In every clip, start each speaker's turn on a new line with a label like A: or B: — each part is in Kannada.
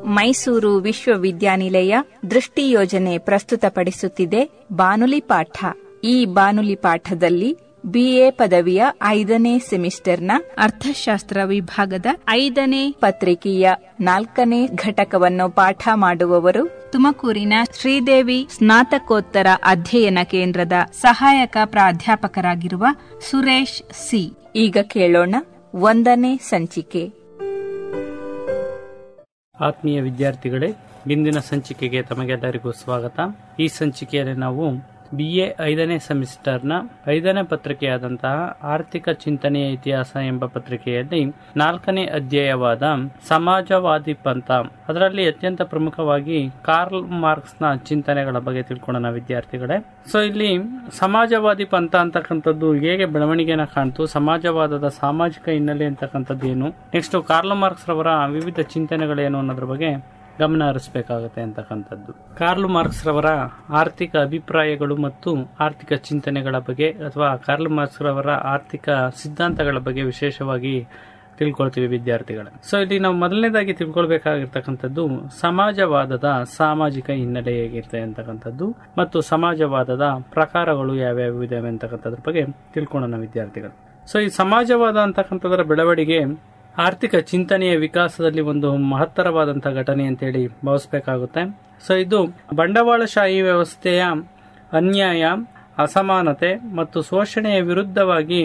A: ಮೈಸೂರು ವಿಶ್ವವಿದ್ಯಾನಿಲಯ ದೃಷ್ಟಿ ಯೋಜನೆ ಪ್ರಸ್ತುತಪಡಿಸುತ್ತಿದೆ ಬಾನುಲಿ ಪಾಠ ಈ ಬಾನುಲಿ ಪಾಠದಲ್ಲಿ ಬಿಎ ಪದವಿಯ ಐದನೇ ಸೆಮಿಸ್ಟರ್ನ ಅರ್ಥಶಾಸ್ತ್ರ ವಿಭಾಗದ ಐದನೇ ಪತ್ರಿಕೆಯ ನಾಲ್ಕನೇ ಘಟಕವನ್ನು ಪಾಠ ಮಾಡುವವರು ತುಮಕೂರಿನ ಶ್ರೀದೇವಿ ಸ್ನಾತಕೋತ್ತರ ಅಧ್ಯಯನ ಕೇಂದ್ರದ ಸಹಾಯಕ ಪ್ರಾಧ್ಯಾಪಕರಾಗಿರುವ ಸುರೇಶ್ ಸಿ ಈಗ ಕೇಳೋಣ ಒಂದನೇ ಸಂಚಿಕೆ
B: ಆತ್ಮೀಯ ವಿದ್ಯಾರ್ಥಿಗಳೇ ಇಂದಿನ ಸಂಚಿಕೆಗೆ ತಮಗೆಲ್ಲರಿಗೂ ಸ್ವಾಗತ ಈ ಸಂಚಿಕೆಯಲ್ಲಿ ನಾವು ಬಿ ಎ ಐದನೇ ಸೆಮಿಸ್ಟರ್ನ ಐದನೇ ಪತ್ರಿಕೆಯಾದಂತಹ ಆರ್ಥಿಕ ಚಿಂತನೆಯ ಇತಿಹಾಸ ಎಂಬ ಪತ್ರಿಕೆಯಲ್ಲಿ ನಾಲ್ಕನೇ ಅಧ್ಯಾಯವಾದ ಸಮಾಜವಾದಿ ಪಂಥ ಅದರಲ್ಲಿ ಅತ್ಯಂತ ಪ್ರಮುಖವಾಗಿ ಕಾರ್ಲ್ ಮಾರ್ಕ್ಸ್ನ ಚಿಂತನೆಗಳ ಬಗ್ಗೆ ತಿಳ್ಕೊಳ್ಳೋಣ ವಿದ್ಯಾರ್ಥಿಗಳೇ ಸೊ ಇಲ್ಲಿ ಸಮಾಜವಾದಿ ಪಂಥ ಅಂತಕ್ಕಂಥದ್ದು ಹೇಗೆ ಬೆಳವಣಿಗೆನ ಕಾಣ್ತು ಸಮಾಜವಾದದ ಸಾಮಾಜಿಕ ಹಿನ್ನೆಲೆ ಅಂತಕ್ಕಂಥದ್ದು ಏನು ನೆಕ್ಸ್ಟ್ ಕಾರ್ಲ್ ಮಾರ್ಕ್ಸ್ ರವರ ವಿವಿಧ ಚಿಂತನೆಗಳೇನು ಅನ್ನೋದ್ರ ಬಗ್ಗೆ ಗಮನ ಹರಿಸಬೇಕಾಗುತ್ತೆ ಅಂತಕ್ಕಂಥದ್ದು ಕಾರ್ಲ್ ಮಾರ್ಕ್ಸ್ ರವರ ಆರ್ಥಿಕ ಅಭಿಪ್ರಾಯಗಳು ಮತ್ತು ಆರ್ಥಿಕ ಚಿಂತನೆಗಳ ಬಗ್ಗೆ ಅಥವಾ ಕಾರ್ಲ್ ಮಾರ್ಕ್ಸ್ ರವರ ಆರ್ಥಿಕ ಸಿದ್ಧಾಂತಗಳ ಬಗ್ಗೆ ವಿಶೇಷವಾಗಿ ತಿಳ್ಕೊಳ್ತೀವಿ ವಿದ್ಯಾರ್ಥಿಗಳೇ ಸೊ ಇಲ್ಲಿ ನಾವು ಮೊದಲನೇದಾಗಿ ತಿಳ್ಕೊಳ್ಬೇಕಾಗಿರ್ತಕ್ಕಂಥದ್ದು ಸಮಾಜವಾದದ ಸಾಮಾಜಿಕ ಹಿನ್ನೆಲೆ ಹೇಗಿರುತ್ತೆ ಅಂತಕ್ಕಂಥದ್ದು ಮತ್ತು ಸಮಾಜವಾದದ ಪ್ರಕಾರಗಳು ಯಾವ್ಯಾವ ಇದಾವೆ ಅಂತಕ್ಕಂಥದ್ರ ಬಗ್ಗೆ ತಿಳ್ಕೊಳ್ಳೋಣ ವಿದ್ಯಾರ್ಥಿಗಳು ಸೊ ಈ ಸಮಾಜವಾದ ಅಂತಕ್ಕಂಥದ್ರ ಬೆಳವಣಿಗೆ ಆರ್ಥಿಕ ಚಿಂತನೆಯ ವಿಕಾಸದಲ್ಲಿ ಒಂದು ಮಹತ್ತರವಾದಂತಹ ಘಟನೆ ಅಂತೇಳಿ ಭಾವಿಸಬೇಕಾಗುತ್ತೆ ಸೊ ಇದು ಬಂಡವಾಳಶಾಹಿ ವ್ಯವಸ್ಥೆಯ ಅನ್ಯಾಯ ಅಸಮಾನತೆ ಮತ್ತು ಶೋಷಣೆಯ ವಿರುದ್ಧವಾಗಿ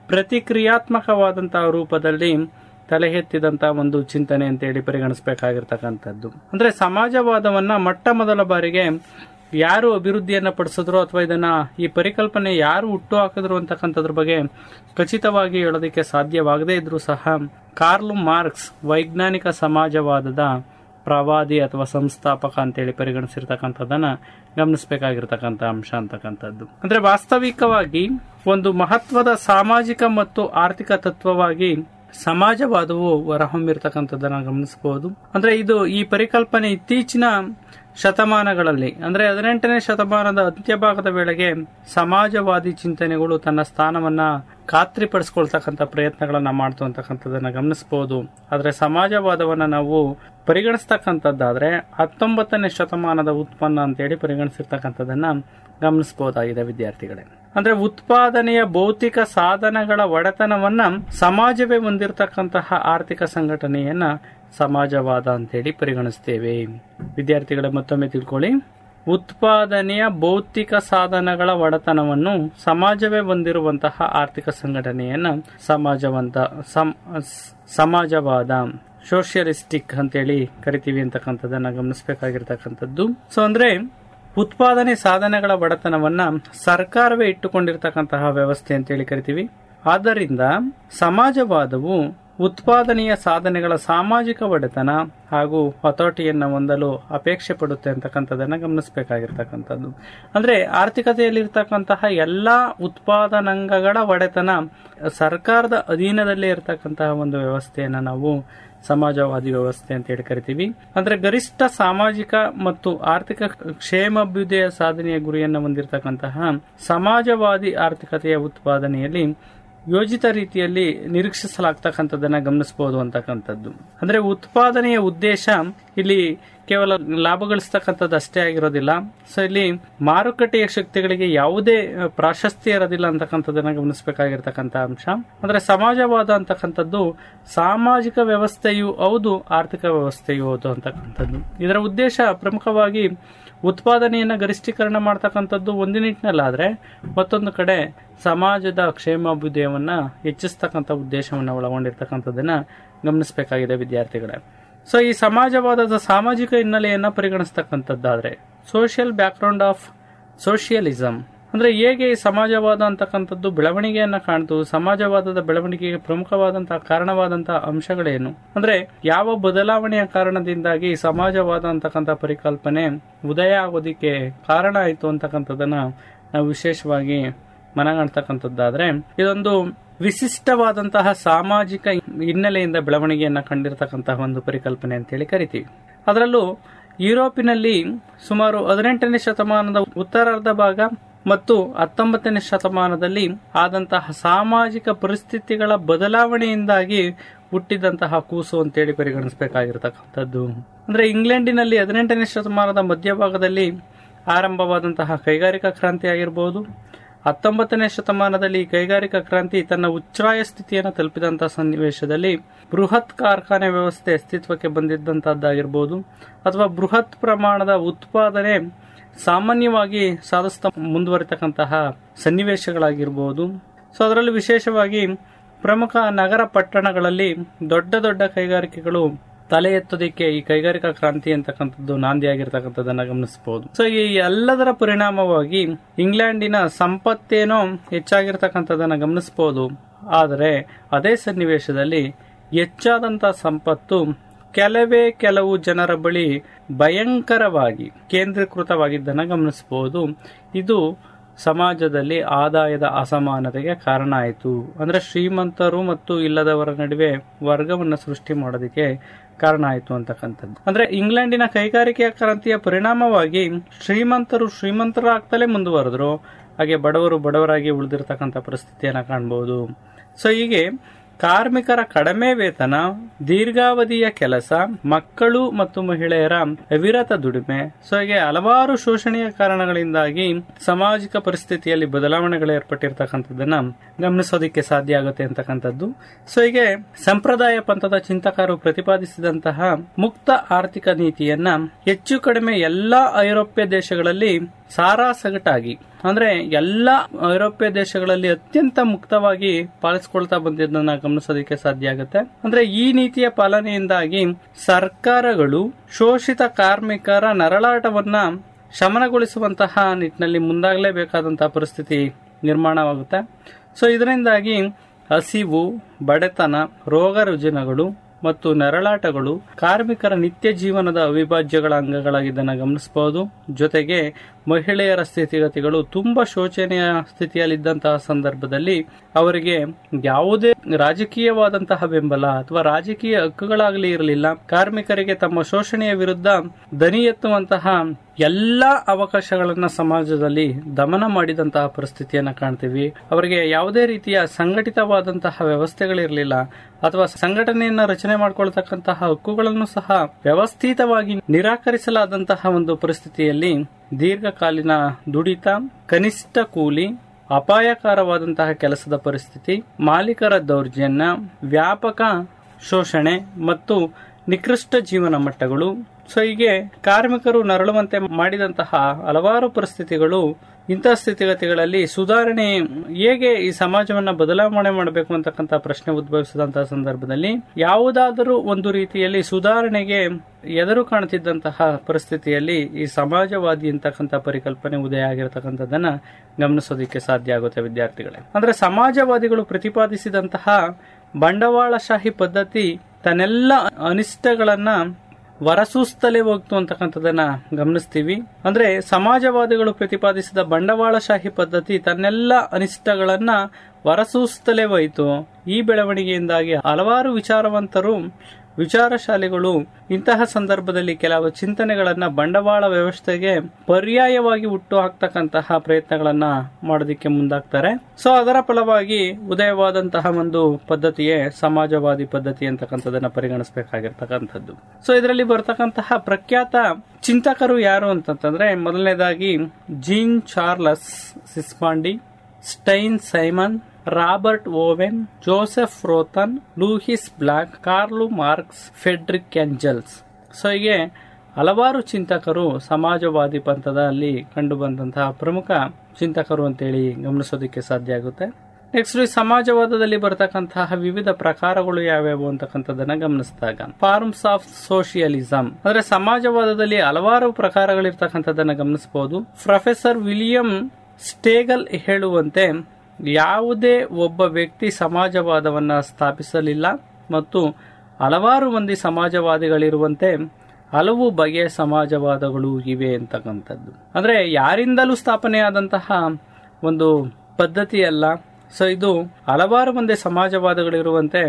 B: ಪ್ರತಿಕ್ರಿಯಾತ್ಮಕವಾದಂತಹ ರೂಪದಲ್ಲಿ ತಲೆ ಎತ್ತಿದಂತಹ ಒಂದು ಚಿಂತನೆ ಅಂತೇಳಿ ಪರಿಗಣಿಸಬೇಕಾಗಿರ್ತಕ್ಕಂಥದ್ದು ಅಂದ್ರೆ ಸಮಾಜವಾದವನ್ನ ಮೊಟ್ಟ ಮೊದಲ ಬಾರಿಗೆ ಯಾರು ಅಭಿವೃದ್ಧಿಯನ್ನ ಪಡಿಸಿದ್ರು ಅಥವಾ ಇದನ್ನ ಈ ಪರಿಕಲ್ಪನೆ ಯಾರು ಹುಟ್ಟು ಹಾಕಿದ್ರು ಅಂತಕ್ಕಂಥದ್ರ ಬಗ್ಗೆ ಖಚಿತವಾಗಿ ಹೇಳೋದಕ್ಕೆ ಸಾಧ್ಯವಾಗದೇ ಇದ್ರೂ ಸಹ ಕಾರ್ಲ್ ಮಾರ್ಕ್ಸ್ ವೈಜ್ಞಾನಿಕ ಸಮಾಜವಾದದ ಪ್ರವಾದಿ ಅಥವಾ ಸಂಸ್ಥಾಪಕ ಅಂತೇಳಿ ಪರಿಗಣಿಸಿರ್ತಕ್ಕಂಥದ್ದನ್ನ ಗಮನಿಸಬೇಕಾಗಿರ್ತಕ್ಕಂಥ ಅಂಶ ಅಂತಕ್ಕಂಥದ್ದು ಅಂದ್ರೆ ವಾಸ್ತವಿಕವಾಗಿ ಒಂದು ಮಹತ್ವದ ಸಾಮಾಜಿಕ ಮತ್ತು ಆರ್ಥಿಕ ತತ್ವವಾಗಿ ಸಮಾಜವಾದವು ಹೊರಹೊಮ್ಮಿರ್ತಕ್ಕಂಥದ್ದನ್ನ ಗಮನಿಸಬಹುದು ಅಂದ್ರೆ ಇದು ಈ ಪರಿಕಲ್ಪನೆ ಇತ್ತೀಚಿನ ಶತಮಾನಗಳಲ್ಲಿ ಅಂದ್ರೆ ಹದಿನೆಂಟನೇ ಶತಮಾನದ ಅಂತ್ಯಭಾಗದ ವೇಳೆಗೆ ಸಮಾಜವಾದಿ ಚಿಂತನೆಗಳು ತನ್ನ ಸ್ಥಾನವನ್ನ ಖಾತ್ರಿಪಡಿಸ್ಕೊಳ್ತಕ್ಕಂಥ ಪ್ರಯತ್ನಗಳನ್ನ ಮಾಡ್ತು ಅಂತಕ್ಕಂಥದ್ದನ್ನ ಗಮನಿಸಬಹುದು ಆದ್ರೆ ಸಮಾಜವಾದವನ್ನ ನಾವು ಪರಿಗಣಿಸ್ತಕ್ಕಂಥದ್ದಾದ್ರೆ ಹತ್ತೊಂಬತ್ತನೇ ಶತಮಾನದ ಉತ್ಪನ್ನ ಅಂತೇಳಿ ಪರಿಗಣಿಸಿರ್ತಕ್ಕಂಥದ್ದನ್ನ ಗಮನಿಸಬಹುದಾಗಿದೆ ವಿದ್ಯಾರ್ಥಿಗಳೇ ಅಂದ್ರೆ ಉತ್ಪಾದನೆಯ ಭೌತಿಕ ಸಾಧನಗಳ ಒಡೆತನವನ್ನ ಸಮಾಜವೇ ಹೊಂದಿರತಕ್ಕಂತಹ ಆರ್ಥಿಕ ಸಂಘಟನೆಯನ್ನ ಸಮಾಜವಾದ ಅಂತೇಳಿ ಪರಿಗಣಿಸ್ತೇವೆ ವಿದ್ಯಾರ್ಥಿಗಳ ಮತ್ತೊಮ್ಮೆ ತಿಳ್ಕೊಳ್ಳಿ ಉತ್ಪಾದನೆಯ ಭೌತಿಕ ಸಾಧನಗಳ ಒಡೆತನವನ್ನು ಸಮಾಜವೇ ಹೊಂದಿರುವಂತಹ ಆರ್ಥಿಕ ಸಂಘಟನೆಯನ್ನ ಸಮಾಜವಂತ ಸಮಾಜವಾದ ಸೋಷಿಯಲಿಸ್ಟಿಕ್ ಅಂತೇಳಿ ಕರಿತೀವಿ ಅಂತಕ್ಕಂಥದ್ದನ್ನ ಗಮನಿಸಬೇಕಾಗಿರ್ತಕ್ಕಂಥದ್ದು ಸೊ ಅಂದ್ರೆ ಉತ್ಪಾದನೆ ಸಾಧನಗಳ ಒಡೆತನವನ್ನ ಸರ್ಕಾರವೇ ಇಟ್ಟುಕೊಂಡಿರ್ತಕ್ಕಂತಹ ವ್ಯವಸ್ಥೆ ಅಂತೇಳಿ ಕರಿತೀವಿ ಆದ್ದರಿಂದ ಸಮಾಜವಾದವು ಉತ್ಪಾದನೆಯ ಸಾಧನೆಗಳ ಸಾಮಾಜಿಕ ಒಡೆತನ ಹಾಗೂ ಹತೋಟಿಯನ್ನ ಹೊಂದಲು ಅಪೇಕ್ಷೆ ಪಡುತ್ತೆ ಅಂತಕ್ಕಂಥದ್ದನ್ನ ಗಮನಿಸಬೇಕಾಗಿರ್ತಕ್ಕಂಥದ್ದು ಅಂದ್ರೆ ಆರ್ಥಿಕತೆಯಲ್ಲಿರ್ತಕ್ಕಂತಹ ಎಲ್ಲಾ ಉತ್ಪಾದನಾಂಗಗಳ ಒಡೆತನ ಸರ್ಕಾರದ ಅಧೀನದಲ್ಲೇ ಇರತಕ್ಕಂತಹ ಒಂದು ವ್ಯವಸ್ಥೆಯನ್ನ ನಾವು ಸಮಾಜವಾದಿ ವ್ಯವಸ್ಥೆ ಅಂತ ಹೇಳಿ ಕರಿತೀವಿ ಅಂದ್ರೆ ಗರಿಷ್ಠ ಸಾಮಾಜಿಕ ಮತ್ತು ಆರ್ಥಿಕ ಕ್ಷೇಮಾಭ್ಯುದಯ ಸಾಧನೆಯ ಗುರಿಯನ್ನು ಹೊಂದಿರತಕ್ಕಂತಹ ಸಮಾಜವಾದಿ ಆರ್ಥಿಕತೆಯ ಉತ್ಪಾದನೆಯಲ್ಲಿ ಯೋಜಿತ ರೀತಿಯಲ್ಲಿ ನಿರೀಕ್ಷಿಸಲಾಗ್ತಕ್ಕಂಥದ್ದನ್ನ ಗಮನಿಸಬಹುದು ಅಂತಕ್ಕಂಥದ್ದು ಅಂದ್ರೆ ಉತ್ಪಾದನೆಯ ಉದ್ದೇಶ ಇಲ್ಲಿ ಕೇವಲ ಲಾಭ ಗಳಿಸ್ತಕ್ಕಂಥದ್ದು ಅಷ್ಟೇ ಆಗಿರೋದಿಲ್ಲ ಸೊ ಇಲ್ಲಿ ಮಾರುಕಟ್ಟೆಯ ಶಕ್ತಿಗಳಿಗೆ ಯಾವುದೇ ಪ್ರಾಶಸ್ತ್ಯ ಇರೋದಿಲ್ಲ ಅಂತಕ್ಕಂಥದ್ದನ್ನ ಗಮನಿಸಬೇಕಾಗಿರ್ತಕ್ಕಂಥ ಅಂಶ ಅಂದ್ರೆ ಸಮಾಜವಾದ ಅಂತಕ್ಕಂಥದ್ದು ಸಾಮಾಜಿಕ ವ್ಯವಸ್ಥೆಯು ಹೌದು ಆರ್ಥಿಕ ವ್ಯವಸ್ಥೆಯು ಹೌದು ಅಂತಕ್ಕಂಥದ್ದು ಇದರ ಉದ್ದೇಶ ಪ್ರಮುಖವಾಗಿ ಉತ್ಪಾದನೆಯನ್ನ ಗರಿಷ್ಠೀಕರಣ ಮಾಡ್ತಕ್ಕಂಥದ್ದು ಒಂದು ನಿಟ್ಟಿನಲ್ಲಾದ್ರೆ ಮತ್ತೊಂದು ಕಡೆ ಸಮಾಜದ ಕ್ಷೇಮಾಭ್ಯುದಯವನ್ನ ಹೆಚ್ಚಿಸ್ತಕ್ಕಂಥ ಉದ್ದೇಶವನ್ನು ಒಳಗೊಂಡಿರ್ತಕ್ಕಂಥದ್ದನ್ನ ಗಮನಿಸಬೇಕಾಗಿದೆ ವಿದ್ಯಾರ್ಥಿಗಳೇ ಸೊ ಈ ಸಮಾಜವಾದದ ಸಾಮಾಜಿಕ ಹಿನ್ನೆಲೆಯನ್ನ ಪರಿಗಣಿಸ್ತಕ್ಕಂಥದ್ದಾದ್ರೆ ಸೋಷಿಯಲ್ ಬ್ಯಾಕ್ಗ್ರೌಂಡ್ ಆಫ್ ಸೋಷಿಯಲಿಸಂ ಅಂದ್ರೆ ಹೇಗೆ ಈ ಸಮಾಜವಾದ ಅಂತಕ್ಕಂಥದ್ದು ಬೆಳವಣಿಗೆಯನ್ನ ಕಾಣ್ತು ಸಮಾಜವಾದದ ಬೆಳವಣಿಗೆಗೆ ಪ್ರಮುಖವಾದಂತಹ ಕಾರಣವಾದಂತಹ ಅಂಶಗಳೇನು ಅಂದ್ರೆ ಯಾವ ಬದಲಾವಣೆಯ ಕಾರಣದಿಂದಾಗಿ ಸಮಾಜವಾದ ಅಂತಕ್ಕಂಥ ಪರಿಕಲ್ಪನೆ ಉದಯ ಆಗೋದಿಕ್ಕೆ ಕಾರಣ ಆಯಿತು ಅಂತಕ್ಕಂಥದ್ದನ್ನ ನಾವು ವಿಶೇಷವಾಗಿ ಮನಗಾಣ್ತಕ್ಕಂಥದ್ದಾದ್ರೆ ಇದೊಂದು ವಿಶಿಷ್ಟವಾದಂತಹ ಸಾಮಾಜಿಕ ಹಿನ್ನೆಲೆಯಿಂದ ಬೆಳವಣಿಗೆಯನ್ನ ಕಂಡಿರತಕ್ಕಂತಹ ಒಂದು ಪರಿಕಲ್ಪನೆ ಅಂತೇಳಿ ಕರಿತೀವಿ ಅದರಲ್ಲೂ ಯುರೋಪಿನಲ್ಲಿ ಸುಮಾರು ಹದಿನೆಂಟನೇ ಶತಮಾನದ ಉತ್ತರಾರ್ಧ ಭಾಗ ಮತ್ತು ಹತ್ತೊಂಬತ್ತನೇ ಶತಮಾನದಲ್ಲಿ ಆದಂತಹ ಸಾಮಾಜಿಕ ಪರಿಸ್ಥಿತಿಗಳ ಬದಲಾವಣೆಯಿಂದಾಗಿ ಹುಟ್ಟಿದಂತಹ ಕೂಸು ಅಂತೇಳಿ ಪರಿಗಣಿಸಬೇಕಾಗಿರ್ತಕ್ಕಂಥದ್ದು ಅಂದ್ರೆ ಇಂಗ್ಲೆಂಡಿನಲ್ಲಿ ಹದಿನೆಂಟನೇ ಶತಮಾನದ ಮಧ್ಯಭಾಗದಲ್ಲಿ ಆರಂಭವಾದಂತಹ ಕೈಗಾರಿಕಾ ಕ್ರಾಂತಿ ಆಗಿರಬಹುದು ಹತ್ತೊಂಬತ್ತನೇ ಶತಮಾನದಲ್ಲಿ ಈ ಕೈಗಾರಿಕಾ ಕ್ರಾಂತಿ ತನ್ನ ಉಚ್ಛ್ರಾಯ ಸ್ಥಿತಿಯನ್ನು ತಲುಪಿದಂತಹ ಸನ್ನಿವೇಶದಲ್ಲಿ ಬೃಹತ್ ಕಾರ್ಖಾನೆ ವ್ಯವಸ್ಥೆ ಅಸ್ತಿತ್ವಕ್ಕೆ ಬಂದಿದ್ದಂತಹದ್ದಾಗಿರ್ಬೋದು ಅಥವಾ ಬೃಹತ್ ಪ್ರಮಾಣದ ಉತ್ಪಾದನೆ ಸಾಮಾನ್ಯವಾಗಿ ಸಾಧಿಸ್ತಾ ಮುಂದುವರಿತಕ್ಕಂತಹ ಸನ್ನಿವೇಶಗಳಾಗಿರ್ಬೋದು ಸೊ ಅದರಲ್ಲಿ ವಿಶೇಷವಾಗಿ ಪ್ರಮುಖ ನಗರ ಪಟ್ಟಣಗಳಲ್ಲಿ ದೊಡ್ಡ ದೊಡ್ಡ ಕೈಗಾರಿಕೆಗಳು ತಲೆ ಎತ್ತೋದಿಕ್ಕೆ ಈ ಕೈಗಾರಿಕಾ ಕ್ರಾಂತಿ ಅಂತಕ್ಕಂಥದ್ದು ನಾಂದಿಯಾಗಿರ್ತಕ್ಕಂಥದ್ದನ್ನ ಗಮನಿಸಬಹುದು ಸೊ ಈ ಎಲ್ಲದರ ಪರಿಣಾಮವಾಗಿ ಇಂಗ್ಲೆಂಡಿನ ಸಂಪತ್ತೇನೋ ಹೆಚ್ಚಾಗಿರ್ತಕ್ಕಂಥದ್ದನ್ನ ಗಮನಿಸಬಹುದು ಆದರೆ ಅದೇ ಸನ್ನಿವೇಶದಲ್ಲಿ ಹೆಚ್ಚಾದಂತ ಸಂಪತ್ತು ಕೆಲವೇ ಕೆಲವು ಜನರ ಬಳಿ ಭಯಂಕರವಾಗಿ ಕೇಂದ್ರೀಕೃತವಾಗಿದ್ದನ್ನು ಗಮನಿಸಬಹುದು ಇದು ಸಮಾಜದಲ್ಲಿ ಆದಾಯದ ಅಸಮಾನತೆಗೆ ಕಾರಣ ಆಯಿತು ಅಂದ್ರೆ ಶ್ರೀಮಂತರು ಮತ್ತು ಇಲ್ಲದವರ ನಡುವೆ ವರ್ಗವನ್ನು ಸೃಷ್ಟಿ ಮಾಡೋದಕ್ಕೆ ಕಾರಣ ಆಯಿತು ಅಂತಕ್ಕಂಥದ್ದು ಅಂದ್ರೆ ಇಂಗ್ಲೆಂಡಿನ ಕೈಗಾರಿಕೆಯ ಕ್ರಾಂತಿಯ ಪರಿಣಾಮವಾಗಿ ಶ್ರೀಮಂತರು ಶ್ರೀಮಂತರಾಗ್ತಲೇ ಮುಂದುವರೆದ್ರು ಹಾಗೆ ಬಡವರು ಬಡವರಾಗಿ ಉಳಿದಿರ್ತಕ್ಕಂಥ ಪರಿಸ್ಥಿತಿಯನ್ನ ಕಾಣಬಹುದು ಸೊ ಹೀಗೆ ಕಾರ್ಮಿಕರ ಕಡಿಮೆ ವೇತನ ದೀರ್ಘಾವಧಿಯ ಕೆಲಸ ಮಕ್ಕಳು ಮತ್ತು ಮಹಿಳೆಯರ ಅವಿರತ ದುಡಿಮೆ ಸೊ ಹೀಗೆ ಹಲವಾರು ಶೋಷಣೆಯ ಕಾರಣಗಳಿಂದಾಗಿ ಸಾಮಾಜಿಕ ಪರಿಸ್ಥಿತಿಯಲ್ಲಿ ಬದಲಾವಣೆಗಳು ಏರ್ಪಟ್ಟಿರ್ತಕ್ಕಂಥದ್ದನ್ನ ಗಮನಿಸೋದಕ್ಕೆ ಸಾಧ್ಯ ಆಗುತ್ತೆ ಅಂತಕ್ಕಂಥದ್ದು ಸೊ ಹೀಗೆ ಸಂಪ್ರದಾಯ ಪಂಥದ ಚಿಂತಕರು ಪ್ರತಿಪಾದಿಸಿದಂತಹ ಮುಕ್ತ ಆರ್ಥಿಕ ನೀತಿಯನ್ನ ಹೆಚ್ಚು ಕಡಿಮೆ ಎಲ್ಲಾ ಐರೋಪ್ಯ ದೇಶಗಳಲ್ಲಿ ಸಾರಾಸಗಟಾಗಿ ಅಂದ್ರೆ ಎಲ್ಲ ಐರೋಪ್ಯ ದೇಶಗಳಲ್ಲಿ ಅತ್ಯಂತ ಮುಕ್ತವಾಗಿ ಪಾಲಿಸಿಕೊಳ್ತಾ ಬಂದಿದ್ದನ್ನ ಗಮನಿಸೋದಕ್ಕೆ ಸಾಧ್ಯ ಆಗುತ್ತೆ ಅಂದ್ರೆ ಈ ನೀತಿಯ ಪಾಲನೆಯಿಂದಾಗಿ ಸರ್ಕಾರಗಳು ಶೋಷಿತ ಕಾರ್ಮಿಕರ ನರಳಾಟವನ್ನ ಶಮನಗೊಳಿಸುವಂತಹ ನಿಟ್ಟಿನಲ್ಲಿ ಮುಂದಾಗಲೇಬೇಕಾದಂತಹ ಪರಿಸ್ಥಿತಿ ನಿರ್ಮಾಣವಾಗುತ್ತೆ ಸೊ ಇದರಿಂದಾಗಿ ಹಸಿವು ಬಡತನ ರೋಗ ರುಜಿನಗಳು ಮತ್ತು ನರಳಾಟಗಳು ಕಾರ್ಮಿಕರ ನಿತ್ಯ ಜೀವನದ ಅವಿಭಾಜ್ಯಗಳ ಅಂಗಗಳಾಗಿದ್ದನ್ನು ಗಮನಿಸಬಹುದು ಜೊತೆಗೆ ಮಹಿಳೆಯರ ಸ್ಥಿತಿಗತಿಗಳು ತುಂಬಾ ಶೋಚನೀಯ ಸ್ಥಿತಿಯಲ್ಲಿದ್ದಂತಹ ಸಂದರ್ಭದಲ್ಲಿ ಅವರಿಗೆ ಯಾವುದೇ ರಾಜಕೀಯವಾದಂತಹ ಬೆಂಬಲ ಅಥವಾ ರಾಜಕೀಯ ಹಕ್ಕುಗಳಾಗಲಿ ಇರಲಿಲ್ಲ ಕಾರ್ಮಿಕರಿಗೆ ತಮ್ಮ ಶೋಷಣೆಯ ವಿರುದ್ಧ ದನಿ ಎತ್ತುವಂತಹ ಎಲ್ಲಾ ಅವಕಾಶಗಳನ್ನ ಸಮಾಜದಲ್ಲಿ ದಮನ ಮಾಡಿದಂತಹ ಪರಿಸ್ಥಿತಿಯನ್ನ ಕಾಣ್ತೀವಿ ಅವರಿಗೆ ಯಾವುದೇ ರೀತಿಯ ಸಂಘಟಿತವಾದಂತಹ ವ್ಯವಸ್ಥೆಗಳಿರಲಿಲ್ಲ ಅಥವಾ ಸಂಘಟನೆಯನ್ನ ರಚನೆ ಮಾಡಿಕೊಳ್ತಕ್ಕಂತಹ ಹಕ್ಕುಗಳನ್ನು ಸಹ ವ್ಯವಸ್ಥಿತವಾಗಿ ನಿರಾಕರಿಸಲಾದಂತಹ ಒಂದು ಪರಿಸ್ಥಿತಿಯಲ್ಲಿ ದೀರ್ಘಕಾಲೀನ ದುಡಿತ ಕನಿಷ್ಠ ಕೂಲಿ ಅಪಾಯಕಾರವಾದಂತಹ ಕೆಲಸದ ಪರಿಸ್ಥಿತಿ ಮಾಲೀಕರ ದೌರ್ಜನ್ಯ ವ್ಯಾಪಕ ಶೋಷಣೆ ಮತ್ತು ನಿಕೃಷ್ಟ ಜೀವನ ಮಟ್ಟಗಳು ಸೊ ಹೀಗೆ ಕಾರ್ಮಿಕರು ನರಳುವಂತೆ ಮಾಡಿದಂತಹ ಹಲವಾರು ಪರಿಸ್ಥಿತಿಗಳು ಇಂತಹ ಸ್ಥಿತಿಗತಿಗಳಲ್ಲಿ ಸುಧಾರಣೆ ಹೇಗೆ ಈ ಸಮಾಜವನ್ನ ಬದಲಾವಣೆ ಮಾಡಬೇಕು ಅಂತಕ್ಕಂಥ ಪ್ರಶ್ನೆ ಉದ್ಭವಿಸಿದಂತಹ ಸಂದರ್ಭದಲ್ಲಿ ಯಾವುದಾದರೂ ಒಂದು ರೀತಿಯಲ್ಲಿ ಸುಧಾರಣೆಗೆ ಎದುರು ಕಾಣುತ್ತಿದ್ದಂತಹ ಪರಿಸ್ಥಿತಿಯಲ್ಲಿ ಈ ಸಮಾಜವಾದಿ ಅಂತಕ್ಕಂಥ ಪರಿಕಲ್ಪನೆ ಉದಯ ಆಗಿರತಕ್ಕಂಥದ್ದನ್ನ ಗಮನಿಸೋದಕ್ಕೆ ಸಾಧ್ಯ ಆಗುತ್ತೆ ವಿದ್ಯಾರ್ಥಿಗಳೇ ಅಂದ್ರೆ ಸಮಾಜವಾದಿಗಳು ಪ್ರತಿಪಾದಿಸಿದಂತಹ ಬಂಡವಾಳಶಾಹಿ ಪದ್ಧತಿ ತನ್ನೆಲ್ಲ ಅನಿಷ್ಟಗಳನ್ನ ಹೊರಸೂಸ್ತಲೇ ಹೋಗ್ತು ಅಂತಕ್ಕಂಥದ್ದನ್ನ ಗಮನಿಸ್ತೀವಿ ಅಂದ್ರೆ ಸಮಾಜವಾದಿಗಳು ಪ್ರತಿಪಾದಿಸಿದ ಬಂಡವಾಳಶಾಹಿ ಪದ್ಧತಿ ತನ್ನೆಲ್ಲ ಅನಿಷ್ಟಗಳನ್ನ ಹೊರಸೂಸ್ತಲೇ ಹೋಯಿತು ಈ ಬೆಳವಣಿಗೆಯಿಂದಾಗಿ ಹಲವಾರು ವಿಚಾರವಂತರು ವಿಚಾರಶಾಲಿಗಳು ಇಂತಹ ಸಂದರ್ಭದಲ್ಲಿ ಕೆಲವು ಚಿಂತನೆಗಳನ್ನ ಬಂಡವಾಳ ವ್ಯವಸ್ಥೆಗೆ ಪರ್ಯಾಯವಾಗಿ ಹುಟ್ಟು ಹಾಕ್ತಕ್ಕಂತಹ ಪ್ರಯತ್ನಗಳನ್ನ ಮಾಡೋದಕ್ಕೆ ಮುಂದಾಗ್ತಾರೆ ಸೊ ಅದರ ಫಲವಾಗಿ ಉದಯವಾದಂತಹ ಒಂದು ಪದ್ಧತಿಯೇ ಸಮಾಜವಾದಿ ಪದ್ಧತಿ ಅಂತಕ್ಕಂಥದನ್ನ ಪರಿಗಣಿಸಬೇಕಾಗಿರ್ತಕ್ಕಂಥದ್ದು ಸೊ ಇದರಲ್ಲಿ ಬರ್ತಕ್ಕಂತಹ ಪ್ರಖ್ಯಾತ ಚಿಂತಕರು ಯಾರು ಅಂತಂತಂದ್ರೆ ಮೊದಲನೇದಾಗಿ ಜೀನ್ ಚಾರ್ಲಸ್ ಸಿಸ್ಮಾಂಡಿ ಸ್ಟೈನ್ Simon Robert Owen Joseph Proudhon Louis Blanc Karl Marx Friedrich Engels so ಹೀಗೆ ಹಲವಾರು ಚಿಂತಕರು ಸಮಾಜವಾದಿ ಪಂಥದಲ್ಲಿ ಕಂಡುಬಂದಂತಹ ಪ್ರಮುಖ ಚಿಂತಕರು ಅಂತೇಳಿ ಗಮನಿಸೋದಕ್ಕೆ ಸಾಧ್ಯ ಆಗುತ್ತೆ ನೆಕ್ಸ್ಟ್ ಈ ಸಮಾಜವಾದದಲ್ಲಿ ಬರತಕ್ಕಂತಹ ವಿವಿಧ ಪ್ರಕಾರಗಳು ಯಾವ್ಯಾವು ಅಂತಕ್ಕಂಥದ್ದನ್ನ ಗಮನಿಸಿದಾಗ ಫಾರ್ಮ್ಸ್ ಆಫ್ ಸೋಷಿಯಲಿಸಂ ಅಂದ್ರೆ ಸಮಾಜವಾದದಲ್ಲಿ ಹಲವಾರು ಪ್ರಕಾರಗಳಿರ್ತಕ್ಕಂಥದ್ದನ್ನ ಗಮನಿಸಬಹುದು ಪ್ರೊಫೆಸರ್ ವಿಲಿಯಂ ಸ್ಟೇಗಲ್ ಹೇಳುವಂತೆ ಯಾವುದೇ ಒಬ್ಬ ವ್ಯಕ್ತಿ ಸಮಾಜವಾದವನ್ನ ಸ್ಥಾಪಿಸಲಿಲ್ಲ ಮತ್ತು ಹಲವಾರು ಮಂದಿ ಸಮಾಜವಾದಿಗಳಿರುವಂತೆ ಹಲವು ಬಗೆಯ ಸಮಾಜವಾದಗಳು ಇವೆ ಅಂತಕ್ಕಂಥದ್ದು ಅಂದ್ರೆ ಯಾರಿಂದಲೂ ಸ್ಥಾಪನೆಯಾದಂತಹ ಒಂದು ಪದ್ಧತಿ ಅಲ್ಲ ಸೊ ಇದು ಹಲವಾರು ಮಂದಿ ಸಮಾಜವಾದಗಳಿರುವಂತೆ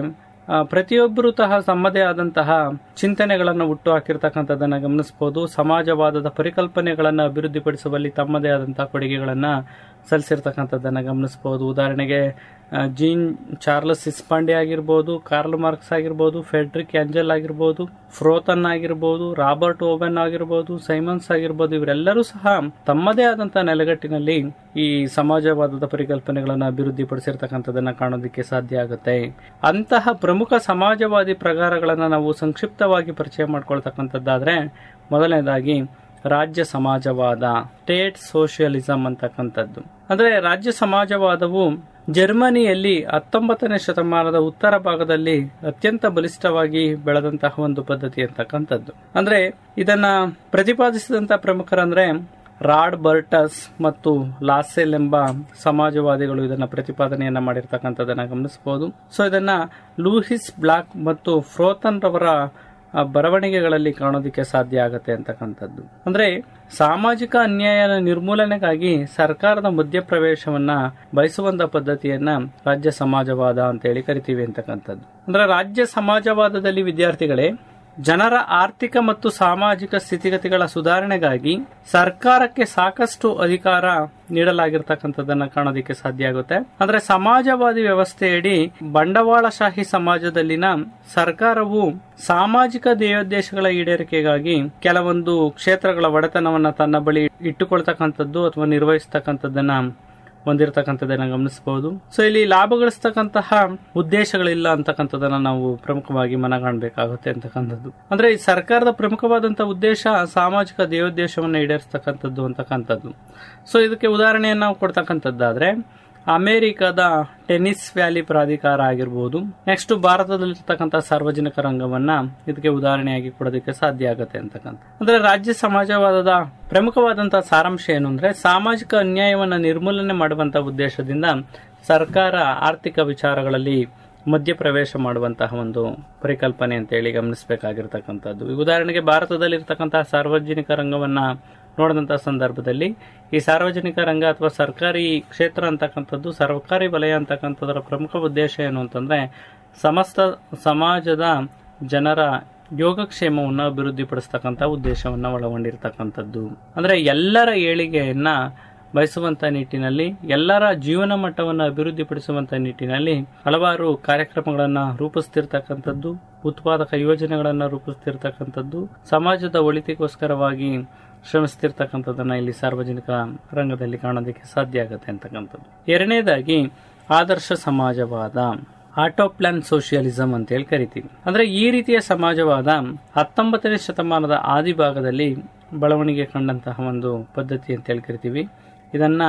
B: ಆ, ಪ್ರತಿಯೊಬ್ಬರು ತಹ ತಮ್ಮದೇ ಆದಂತಹ ಚಿಂತನೆಗಳನ್ನು ಹುಟ್ಟು ಹಾಕಿರ್ತಕ್ಕಂಥದ್ದನ್ನ ಗಮನಿಸಬಹುದು ಸಮಾಜವಾದದ ಪರಿಕಲ್ಪನೆಗಳನ್ನು ಅಭಿವೃದ್ಧಿಪಡಿಸುವಲ್ಲಿ ತಮ್ಮದೇ ಆದಂತಹ ಕೊಡುಗೆಗಳನ್ನ ಸಲ್ಲಿಸಿರ್ತಕ್ಕಂಥದ್ದನ್ನ ಗಮನಿಸಬಹುದು ಉದಾಹರಣೆಗೆ ಆ, ಜೀನ್ ಚಾರ್ಲಸ್ ಇಸ್ಪಾಂಡೆ ಆಗಿರ್ಬೋದು ಕಾರ್ಲ್ ಮಾರ್ಕ್ಸ್ ಆಗಿರ್ಬೋದು ಫೆಡ್ರಿಕ್ ಆಂಜಲ್ ಆಗಿರ್ಬೋದು ಫ್ರೋತನ್ ಆಗಿರ್ಬೋದು ರಾಬರ್ಟ್ ಓವೆನ್ ಆಗಿರ್ಬೋದು ಸೈಮನ್ಸ್ ಆಗಿರ್ಬೋದು ಇವರೆಲ್ಲರೂ ಸಹ ತಮ್ಮದೇ ಆದಂತಹ ನೆಲೆಗಟ್ಟಿನಲ್ಲಿ ಈ ಸಮಾಜವಾದದ ಪರಿಕಲ್ಪನೆಗಳನ್ನು ಅಭಿವೃದ್ಧಿಪಡಿಸಿರ್ತಕ್ಕಂಥದ್ದನ್ನ ಕಾಣೋದಕ್ಕೆ ಸಾಧ್ಯ ಆಗುತ್ತೆ ಅಂತಹ ಪ್ರಮುಖ ಸಮಾಜವಾದಿ ಪ್ರಕಾರಗಳನ್ನು ನಾವು ಸಂಕ್ಷಿಪ್ತವಾಗಿ ಪರಿಚಯ ಮಾಡ್ಕೊಳ್ತಕ್ಕಂಥದ್ದಾದ್ರೆ ಮೊದಲನೇದಾಗಿ ರಾಜ್ಯ ಸಮಾಜವಾದ ಸ್ಟೇಟ್ ಸೋಷಿಯಲಿಸಂ ಅಂತಕ್ಕಂಥದ್ದು ಅಂದ್ರೆ ರಾಜ್ಯ ಸಮಾಜವಾದವು ಜರ್ಮನಿಯಲ್ಲಿ ಹತ್ತೊಂಬತ್ತನೇ ಶತಮಾನದ ಉತ್ತರ ಭಾಗದಲ್ಲಿ ಅತ್ಯಂತ ಬಲಿಷ್ಠವಾಗಿ ಬೆಳೆದಂತಹ ಒಂದು ಪದ್ಧತಿ ಅಂತಕ್ಕಂಥದ್ದು ಅಂದ್ರೆ ಇದನ್ನ ಪ್ರತಿಪಾದಿಸಿದಂತ ಪ್ರಮುಖರಂದ್ರೆ ರಾಡ್ ಬರ್ಟಸ್ ಮತ್ತು ಲಾಸೆಲ್ ಎಂಬ ಸಮಾಜವಾದಿಗಳು ಇದನ್ನ ಪ್ರತಿಪಾದನೆಯನ್ನ ಮಾಡಿರ್ತಕ್ಕಂಥದ್ದನ್ನ ಗಮನಿಸಬಹುದು ಸೊ ಇದನ್ನ ಲೂಹಿಸ್ ಬ್ಲಾಕ್ ಮತ್ತು ಫ್ರೋತನ್ ರವರ ಆ, ಬರವಣಿಗೆಗಳಲ್ಲಿ ಕಾಣೋದಕ್ಕೆ ಸಾಧ್ಯ ಆಗತ್ತೆ ಅಂತಕ್ಕಂಥದ್ದು ಅಂದ್ರೆ ಸಾಮಾಜಿಕ ಅನ್ಯಾಯ ನಿರ್ಮೂಲನೆಗಾಗಿ ಸರ್ಕಾರದ ಮಧ್ಯಪ್ರವೇಶವನ್ನ ಬಯಸುವಂತ ಪದ್ಧತಿಯನ್ನ ರಾಜ್ಯ ಸಮಾಜವಾದ ಅಂತ ಹೇಳಿ ಕರಿತೀವಿ ಅಂತಕ್ಕಂಥದ್ದು ಅಂದ್ರೆ ರಾಜ್ಯ ಸಮಾಜವಾದದಲ್ಲಿ ವಿದ್ಯಾರ್ಥಿಗಳೇ ಜನರ ಆರ್ಥಿಕ ಮತ್ತು ಸಾಮಾಜಿಕ ಸ್ಥಿತಿಗತಿಗಳ ಸುಧಾರಣೆಗಾಗಿ ಸರ್ಕಾರಕ್ಕೆ ಸಾಕಷ್ಟು ಅಧಿಕಾರ ನೀಡಲಾಗಿರ್ತಕ್ಕಂಥದ್ದನ್ನ ಕಾಣೋದಕ್ಕೆ ಸಾಧ್ಯ ಆಗುತ್ತೆ ಅಂದ್ರೆ ಸಮಾಜವಾದಿ ವ್ಯವಸ್ಥೆಯಡಿ ಬಂಡವಾಳಶಾಹಿ ಸಮಾಜದಲ್ಲಿನ ಸರ್ಕಾರವು ಸಾಮಾಜಿಕ ಧ್ಯೇಯೋದ್ದೇಶಗಳ ಈಡೇರಿಕೆಗಾಗಿ ಕೆಲವೊಂದು ಕ್ಷೇತ್ರಗಳ ಒಡೆತನವನ್ನ ತನ್ನ ಬಳಿ ಇಟ್ಟುಕೊಳ್ತಕ್ಕಂಥದ್ದು ಅಥವಾ ನಿರ್ವಹಿಸ್ತಕ್ಕಂಥದ್ದನ್ನ ಹೊಂದಿರತಕ್ಕಂಥದ್ದನ್ನ ಗಮನಿಸಬಹುದು ಸೊ ಇಲ್ಲಿ ಲಾಭ ಗಳಿಸ್ತಕ್ಕಂತಹ ಉದ್ದೇಶಗಳಿಲ್ಲ ಅಂತಕ್ಕಂಥದ್ದನ್ನ ನಾವು ಪ್ರಮುಖವಾಗಿ ಮನಗಾಣಬೇಕಾಗುತ್ತೆ ಅಂತಕ್ಕಂಥದ್ದು ಅಂದ್ರೆ ಈ ಸರ್ಕಾರದ ಪ್ರಮುಖವಾದಂತಹ ಉದ್ದೇಶ ಸಾಮಾಜಿಕ ಧ್ಯೇಯೋದ್ದೇಶವನ್ನು ಈಡೇರಿಸ್ತಕ್ಕಂಥದ್ದು ಅಂತಕ್ಕಂಥದ್ದು ಸೊ ಇದಕ್ಕೆ ಉದಾಹರಣೆಯನ್ನು ನಾವು ಕೊಡ್ತಕ್ಕಂಥದ್ದಾದ್ರೆ ಅಮೆರಿಕದ ಟೆನ್ನಿಸ್ ವ್ಯಾಲಿ ಪ್ರಾಧಿಕಾರ ಆಗಿರ್ಬೋದು ನೆಕ್ಸ್ಟ್ ಭಾರತದಲ್ಲಿರ್ತಕ್ಕಂಥ ಸಾರ್ವಜನಿಕ ರಂಗವನ್ನ ಇದಕ್ಕೆ ಉದಾಹರಣೆಯಾಗಿ ಕೊಡೋದಕ್ಕೆ ಸಾಧ್ಯ ಆಗುತ್ತೆ ಅಂತಕ್ಕಂಥ ಅಂದ್ರೆ ರಾಜ್ಯ ಸಮಾಜವಾದದ ಪ್ರಮುಖವಾದಂತಹ ಸಾರಾಂಶ ಏನು ಅಂದ್ರೆ ಸಾಮಾಜಿಕ ಅನ್ಯಾಯವನ್ನ ನಿರ್ಮೂಲನೆ ಮಾಡುವಂತಹ ಉದ್ದೇಶದಿಂದ ಸರ್ಕಾರ ಆರ್ಥಿಕ ವಿಚಾರಗಳಲ್ಲಿ ಮಧ್ಯಪ್ರವೇಶ ಮಾಡುವಂತಹ ಒಂದು ಪರಿಕಲ್ಪನೆ ಅಂತ ಹೇಳಿ ಗಮನಿಸಬೇಕಾಗಿರ್ತಕ್ಕಂಥದ್ದು ಈಗ ಉದಾಹರಣೆಗೆ ಭಾರತದಲ್ಲಿರ್ತಕ್ಕಂತಹ ಸಾರ್ವಜನಿಕ ರಂಗವನ್ನ ನೋಡಿದಂತಹ ಸಂದರ್ಭದಲ್ಲಿ ಈ ಸಾರ್ವಜನಿಕ ರಂಗ ಅಥವಾ ಸರ್ಕಾರಿ ಕ್ಷೇತ್ರ ಅಂತಕ್ಕಂಥದ್ದು ಸರ್ಕಾರಿ ವಲಯ ಅಂತಕ್ಕಂಥದರ ಪ್ರಮುಖ ಉದ್ದೇಶ ಏನು ಅಂತಂದ್ರೆ ಸಮಸ್ತ ಸಮಾಜದ ಜನರ ಯೋಗಕ್ಷೇಮವನ್ನು ಅಭಿವೃದ್ಧಿಪಡಿಸ್ತಕ್ಕಂಥ ಉದ್ದೇಶವನ್ನ ಒಳಗೊಂಡಿರ್ತಕ್ಕಂಥದ್ದು ಅಂದ್ರೆ ಎಲ್ಲರ ಏಳಿಗೆಯನ್ನ ಬಯಸುವಂತ ನಿಟ್ಟಿನಲ್ಲಿ ಎಲ್ಲರ ಜೀವನ ಮಟ್ಟವನ್ನು ಅಭಿವೃದ್ಧಿಪಡಿಸುವಂತ ನಿಟ್ಟಿನಲ್ಲಿ ಹಲವಾರು ಕಾರ್ಯಕ್ರಮಗಳನ್ನ ರೂಪಿಸ್ತಿರ್ತಕ್ಕಂಥದ್ದು ಉತ್ಪಾದಕ ಯೋಜನೆಗಳನ್ನ ರೂಪಿಸ್ತಿರ್ತಕ್ಕಂಥದ್ದು ಸಮಾಜದ ಒಳಿತಿಗೋಸ್ಕರವಾಗಿ ಶ್ರಮಿಸ್ತಿರ್ತಕ್ಕಂಥದ್ದನ್ನ ಇಲ್ಲಿ ಸಾರ್ವಜನಿಕ ರಂಗದಲ್ಲಿ ಕಾಣೋದಕ್ಕೆ ಸಾಧ್ಯ ಆಗುತ್ತೆ ಅಂತಕ್ಕಂಥದ್ದು ಎರಡನೇದಾಗಿ ಆದರ್ಶ ಸಮಾಜವಾದ ಆಟೋಪ್ಲಾನ್ ಸೋಷಿಯಲಿಸಂ ಅಂತ ಹೇಳಿ ಕರಿತೀವಿ ಅಂದ್ರೆ ಈ ರೀತಿಯ ಸಮಾಜವಾದ ಹತ್ತೊಂಬತ್ತನೇ ಶತಮಾನದ ಆದಿಭಾಗದಲ್ಲಿ ಬೆಳವಣಿಗೆ ಕಂಡಂತಹ ಒಂದು ಪದ್ಧತಿ ಅಂತ ಹೇಳಿ ಕರಿತೀವಿ ಇದನ್ನ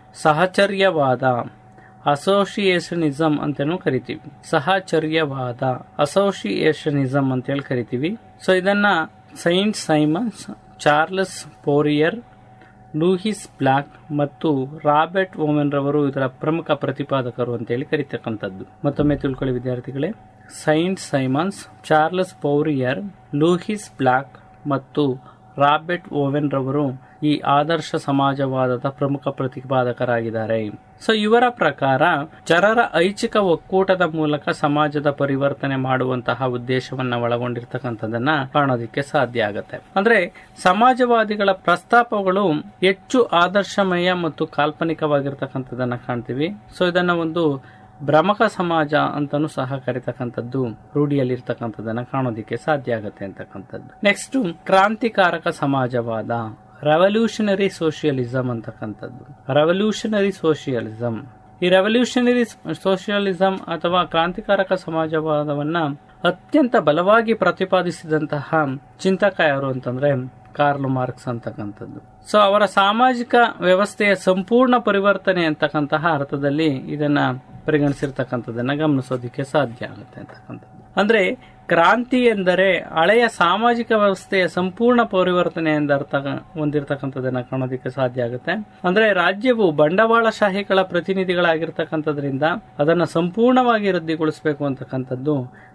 B: ಸಹಚರ್ಯವಾದ ಅಸೋಸಿಯೇಷನಿಸಂ ಅಂತಲೂ ಕರಿತೀವಿ ಸಹಚರ್ಯವಾದ ಅಸೋಸಿಯೇಷನಿಸಂ ಅಂತ ಹೇಳಿ ಕರಿತೀವಿ ಸೊ ಇದನ್ನ Saint Simons Charles Fourier Louis Blanc ಮತ್ತು ರಾಬರ್ಟ್ ಓಮೆನ್ ರವರು ಇದರ ಪ್ರಮುಖ ಪ್ರತಿಪಾದಕರು ಅಂತೇಳಿ ಕರೀತಕ್ಕಂಥದ್ದು ಮತ್ತೊಮ್ಮೆ ತಿಳ್ಕೊಳ್ಳಿ ವಿದ್ಯಾರ್ಥಿಗಳೇ Saint Simons Charles Fourier Louis Blanc ಮತ್ತು ರಾಬರ್ಟ್ ಓವೆನ್ ರವರು ಈ ಆದರ್ಶ ಸಮಾಜವಾದದ ಪ್ರಮುಖ ಪ್ರತಿಪಾದಕರಾಗಿದ್ದಾರೆ ಸೊ ಇವರ ಪ್ರಕಾರ ಜನರ ಐಚ್ಛಿಕ ಒಕ್ಕೂಟದ ಮೂಲಕ ಸಮಾಜದ ಪರಿವರ್ತನೆ ಮಾಡುವಂತಹ ಉದ್ದೇಶವನ್ನ ಒಳಗೊಂಡಿರ್ತಕ್ಕಂಥದ್ದನ್ನ ಕಾಣೋದಿಕ್ಕೆ ಸಾಧ್ಯ ಆಗತ್ತೆ ಅಂದ್ರೆ ಸಮಾಜವಾದಿಗಳ ಪ್ರಸ್ತಾಪಗಳು ಹೆಚ್ಚು ಆದರ್ಶಮಯ ಮತ್ತು ಕಾಲ್ಪನಿಕವಾಗಿರ್ತಕ್ಕಂಥದ್ದನ್ನ ಕಾಣ್ತೀವಿ ಸೊ ಇದನ್ನ ಒಂದು ಭ್ರಮಕ ಸಮಾಜ ಅಂತಾನೂ ಸಹ ಕರಿತಕ್ಕಂಥದ್ದು ರೂಢಿಯಲ್ಲಿರ್ತಕ್ಕಂಥದ್ದನ್ನ ಕಾಣೋದಿಕ್ಕೆ ಸಾಧ್ಯ ಆಗತ್ತೆ ಅಂತಕ್ಕಂಥದ್ದು ನೆಕ್ಸ್ಟ್ ಕ್ರಾಂತಿಕಾರಕ ಸಮಾಜವಾದ ರೆವಲ್ಯೂಷನರಿ ಸೋಷಿಯಲಿಸಂ ಅಂತಕ್ಕಂಥದ್ದು ರೆವಲ್ಯೂಷನರಿ ಸೋಷಿಯಲಿಸಂ ಈ ರೆವಲ್ಯೂಷನರಿ ಸೋಷಿಯಲಿಸಂ ಅಥವಾ ಕ್ರಾಂತಿಕಾರಕ ಸಮಾಜವಾದವನ್ನ ಅತ್ಯಂತ ಬಲವಾಗಿ ಪ್ರತಿಪಾದಿಸಿದಂತಹ ಚಿಂತಕ ಯಾರು ಅಂತಂದ್ರೆ ಕಾರ್ಲ್ ಮಾರ್ಕ್ಸ್ ಅಂತಕ್ಕಂಥದ್ದು ಸೊ ಅವರ ಸಾಮಾಜಿಕ ವ್ಯವಸ್ಥೆಯ ಸಂಪೂರ್ಣ ಪರಿವರ್ತನೆ ಅಂತಕ್ಕಂತಹ ಅರ್ಥದಲ್ಲಿ ಇದನ್ನ ಪರಿಗಣಿಸಿರ್ತಕ್ಕಂಥದ್ದನ್ನ ಗಮನಿಸೋದಿಕ್ಕೆ ಸಾಧ್ಯ ಆಗುತ್ತೆ ಅಂತಕ್ಕಂಥದ್ದು ಅಂದ್ರೆ ಕ್ರಾಂತಿ ಎಂದರೆ ಹಳೆಯ ಸಾಮಾಜಿಕ ವ್ಯವಸ್ಥೆಯ ಸಂಪೂರ್ಣ ಪರಿವರ್ತನೆ ಎಂದ ಅರ್ಥ ಹೊಂದಿರತಕ್ಕಂಥದ್ದನ್ನ ಕಾಣೋದಿಕ್ಕೆ ಸಾಧ್ಯ ಆಗುತ್ತೆ ಅಂದ್ರೆ ರಾಜ್ಯವು ಬಂಡವಾಳಶಾಹಿಗಳ ಪ್ರತಿನಿಧಿಗಳಾಗಿರ್ತಕ್ಕಂಥದ್ರಿಂದ ಅದನ್ನ ಸಂಪೂರ್ಣವಾಗಿ ರದ್ದುಗೊಳಿಸಬೇಕು ಅಂತಕ್ಕಂಥದ್ದು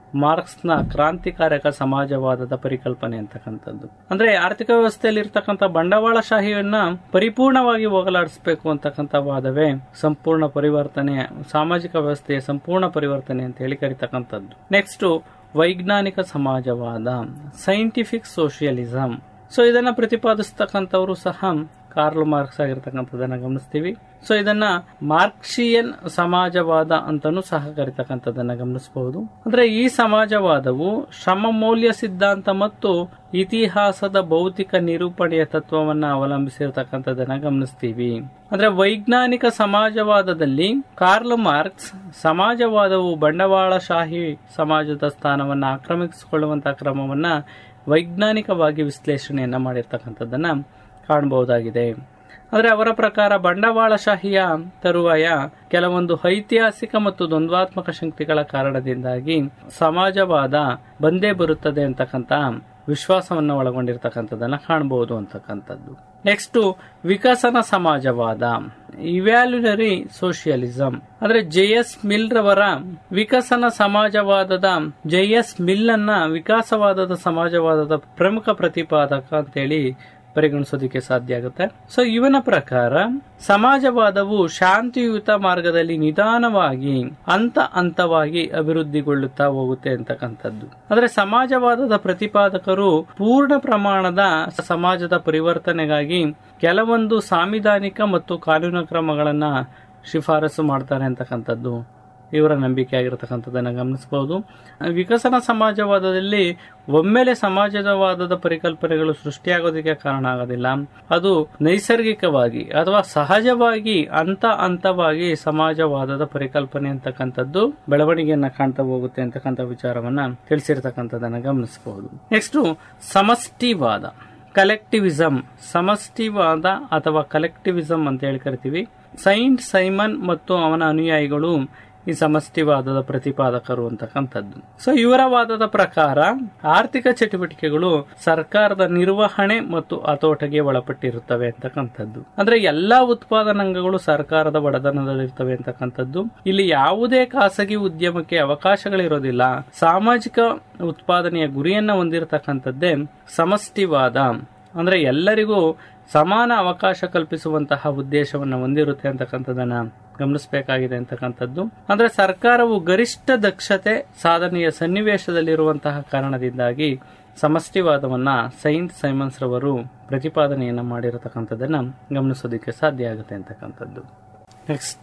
B: ಮಾರ್ಕ್ಸ್ನ ಕ್ರಾಂತಿಕಾರಕ ಸಮಾಜವಾದದ ಪರಿಕಲ್ಪನೆ ಅಂತಕ್ಕಂಥದ್ದು ಅಂದ್ರೆ ಆರ್ಥಿಕ ವ್ಯವಸ್ಥೆಯಲ್ಲಿ ಇರ್ತಕ್ಕಂಥ ಬಂಡವಾಳಶಾಹಿಯನ್ನ ಪರಿಪೂರ್ಣವಾಗಿ ಹೋಗಲಾಡಿಸಬೇಕು ಅಂತಕ್ಕಂಥ ವಾದವೇ ಸಂಪೂರ್ಣ ಪರಿವರ್ತನೆ ಸಾಮಾಜಿಕ ವ್ಯವಸ್ಥೆಯ ಸಂಪೂರ್ಣ ಪರಿವರ್ತನೆ ಅಂತ ಹೇಳಿ ಕರಿತಕ್ಕಂಥದ್ದು ನೆಕ್ಸ್ಟ್ ವೈಜ್ಞಾನಿಕ ಸಮಾಜವಾದ ಸೈಂಟಿಫಿಕ್ ಸೋಷಿಯಲಿಸಂ ಸೊ ಇದನ್ನ ಪ್ರತಿಪಾದಿಸ್ತಕ್ಕಂಥವರು ಸಹ ಕಾರ್ಲ್ ಮಾರ್ಕ್ಸ್ ಆಗಿರ್ತಕ್ಕಂಥದ್ದನ್ನ ಗಮನಿಸ್ತೀವಿ ಸೊ ಇದನ್ನ ಮಾರ್ಕ್ಸಿಯನ್ ಸಮಾಜವಾದ ಅಂತಾನೂ ಸಹ ಕರಿತಕ್ಕಂಥದ್ದನ್ನ ಗಮನಿಸಬಹುದು ಅಂದ್ರೆ ಈ ಸಮಾಜವಾದವು ಶ್ರಮ ಮೌಲ್ಯ ಸಿದ್ಧಾಂತ ಮತ್ತು ಇತಿಹಾಸದ ಭೌತಿಕ ನಿರೂಪಣೆಯ ತತ್ವವನ್ನ ಅವಲಂಬಿಸಿರ್ತಕ್ಕಂಥದ್ದನ್ನ ಗಮನಿಸ್ತೀವಿ ಅಂದ್ರೆ ವೈಜ್ಞಾನಿಕ ಸಮಾಜವಾದದಲ್ಲಿ ಕಾರ್ಲ್ ಮಾರ್ಕ್ಸ್ ಸಮಾಜವಾದವು ಬಂಡವಾಳಶಾಹಿ ಸಮಾಜದ ಸ್ಥಾನವನ್ನ ಆಕ್ರಮಿಸಿಕೊಳ್ಳುವಂತಹ ಕ್ರಮವನ್ನ ವೈಜ್ಞಾನಿಕವಾಗಿ ವಿಶ್ಲೇಷಣೆಯನ್ನ ಮಾಡಿರ್ತಕ್ಕಂಥದ್ದನ್ನ ಕಾಣಬಹುದಾಗಿದೆ ಆದರೆ ಅವರ ಪ್ರಕಾರ ಬಂಡವಾಳಶಾಹಿಯ ತರುವಾಯ ಕೆಲವೊಂದು ಐತಿಹಾಸಿಕ ಮತ್ತು ದ್ವಂದ್ವಾತ್ಮಕ ಶಕ್ತಿಗಳ ಕಾರಣದಿಂದಾಗಿ ಸಮಾಜವಾದ ಬಂದೇ ಬರುತ್ತದೆ ಅಂತಕ್ಕಂಥ ವಿಶ್ವಾಸವನ್ನು ಒಳಗೊಂಡಿರ್ತಕ್ಕಂಥದ್ದನ್ನ ಕಾಣಬಹುದು ಅಂತಕ್ಕಂಥದ್ದು ನೆಕ್ಸ್ಟ್ ವಿಕಸನ ಸಮಾಜವಾದ ಇವ್ಯಾಲ್ಯುನರಿ ಸೋಷಿಯಲಿಸಂ ಅಂದ್ರೆ ಜೆ ಎಸ್ ಮಿಲ್ ರವರ ವಿಕಸನ ಸಮಾಜವಾದದ ಜೆ ಎಸ್ ಮಿಲ್ ಅನ್ನ ವಿಕಾಸವಾದದ ಸಮಾಜವಾದದ ಪ್ರಮುಖ ಪ್ರತಿಪಾದಕ ಅಂತೇಳಿ ಪರಿಗಣಿಸೋದಕ್ಕೆ ಸಾಧ್ಯ ಆಗುತ್ತೆ ಸೊ ಇವನ ಪ್ರಕಾರ ಸಮಾಜವಾದವು ಶಾಂತಿಯುತ ಮಾರ್ಗದಲ್ಲಿ ನಿಧಾನವಾಗಿ ಹಂತ ಹಂತವಾಗಿ ಅಭಿವೃದ್ಧಿಗೊಳ್ಳುತ್ತಾ ಹೋಗುತ್ತೆ ಅಂತಕ್ಕಂಥದ್ದು ಅಂದ್ರೆ ಸಮಾಜವಾದದ ಪ್ರತಿಪಾದಕರು ಪೂರ್ಣ ಪ್ರಮಾಣದ ಸಮಾಜದ ಪರಿವರ್ತನೆಗಾಗಿ ಕೆಲವೊಂದು ಸಾಂವಿಧಾನಿಕ ಮತ್ತು ಕಾನೂನು ಕ್ರಮಗಳನ್ನ ಶಿಫಾರಸು ಮಾಡ್ತಾರೆ ಅಂತಕ್ಕಂಥದ್ದು ಇವರ ನಂಬಿಕೆ ಆಗಿರತಕ್ಕಂಥದ್ದನ್ನು ಗಮನಿಸಬಹುದು ವಿಕಸನ ಸಮಾಜವಾದದಲ್ಲಿ ಒಮ್ಮೆಲೆ ಸಮಾಜವಾದದ ಪರಿಕಲ್ಪನೆಗಳು ಸೃಷ್ಟಿಯಾಗೋದಕ್ಕೆ ಕಾರಣ ಆಗೋದಿಲ್ಲ ಅದು ನೈಸರ್ಗಿಕವಾಗಿ ಅಥವಾ ಸಹಜವಾಗಿ ಹಂತ ಹಂತವಾಗಿ ಸಮಾಜವಾದದ ಪರಿಕಲ್ಪನೆ ಅಂತಕ್ಕಂಥದ್ದು ಬೆಳವಣಿಗೆಯನ್ನ ಕಾಣ್ತಾ ಹೋಗುತ್ತೆ ಅಂತಕ್ಕಂಥ ವಿಚಾರವನ್ನ ತಿಳಿಸಿರ್ತಕ್ಕಂಥದ್ದನ್ನ ಗಮನಿಸಬಹುದು ನೆಕ್ಸ್ಟ್ ಸಮಷ್ಟಿವಾದ ಕಲೆಕ್ಟಿವಿಸಂ ಸಮಷ್ಟಿವಾದ ಅಥವಾ ಕಲೆಕ್ಟಿವಿಸಂ ಅಂತ ಹೇಳಿ ಕರಿತೀವಿ ಸೈಂಟ್ ಸೈಮನ್ ಮತ್ತು ಅವನ ಅನುಯಾಯಿಗಳು ಈ ಸಮಷ್ಟಿವಾದದ ಪ್ರತಿಪಾದಕರು ಅಂತಕ್ಕಂಥದ್ದು ಸೊ ಇವರ ವಾದದ ಪ್ರಕಾರ ಆರ್ಥಿಕ ಚಟುವಟಿಕೆಗಳು ಸರ್ಕಾರದ ನಿರ್ವಹಣೆ ಮತ್ತು ಹತೋಟಗೆ ಒಳಪಟ್ಟಿರುತ್ತವೆ ಅಂತಕ್ಕಂಥದ್ದು ಅಂದ್ರೆ ಎಲ್ಲಾ ಉತ್ಪಾದನಾಂಗಗಳು ಸರ್ಕಾರದ ಒಡೆತನದಲ್ಲಿರ್ತವೆ ಅಂತಕ್ಕಂಥದ್ದು ಇಲ್ಲಿ ಯಾವುದೇ ಖಾಸಗಿ ಉದ್ಯಮಕ್ಕೆ ಅವಕಾಶಗಳಿರೋದಿಲ್ಲ ಸಾಮಾಜಿಕ ಉತ್ಪಾದನೆಯ ಗುರಿಯನ್ನ ಹೊಂದಿರತಕ್ಕಂಥದ್ದೇ ಸಮಷ್ಟಿವಾದ ಅಂದ್ರೆ ಎಲ್ಲರಿಗೂ ಸಮಾನ ಅವಕಾಶ ಕಲ್ಪಿಸುವಂತಹ ಉದ್ದೇಶವನ್ನು ಹೊಂದಿರುತ್ತೆ ಅಂತಕ್ಕಂಥದ್ದನ್ನ ಗಮನಿಸಬೇಕಾಗಿದೆ ಅಂತಕ್ಕಂಥದ್ದು ಅಂದ್ರೆ ಸರ್ಕಾರವು ಗರಿಷ್ಠ ದಕ್ಷತೆ ಸಾಧನೆಯ ಸನ್ನಿವೇಶದಲ್ಲಿರುವಂತಹ ಕಾರಣದಿಂದಾಗಿ ಸಮಷ್ಟಿವಾದವನ್ನ ಸೈಂಟ್ ಸೈಮನ್ಸ್ ರವರು ಪ್ರತಿಪಾದನೆಯನ್ನ ಮಾಡಿರತಕ್ಕಂಥದ್ದನ್ನ ಗಮನಿಸೋದಕ್ಕೆ ಸಾಧ್ಯ ಆಗುತ್ತೆ ಅಂತಕ್ಕಂಥದ್ದು ನೆಕ್ಸ್ಟ್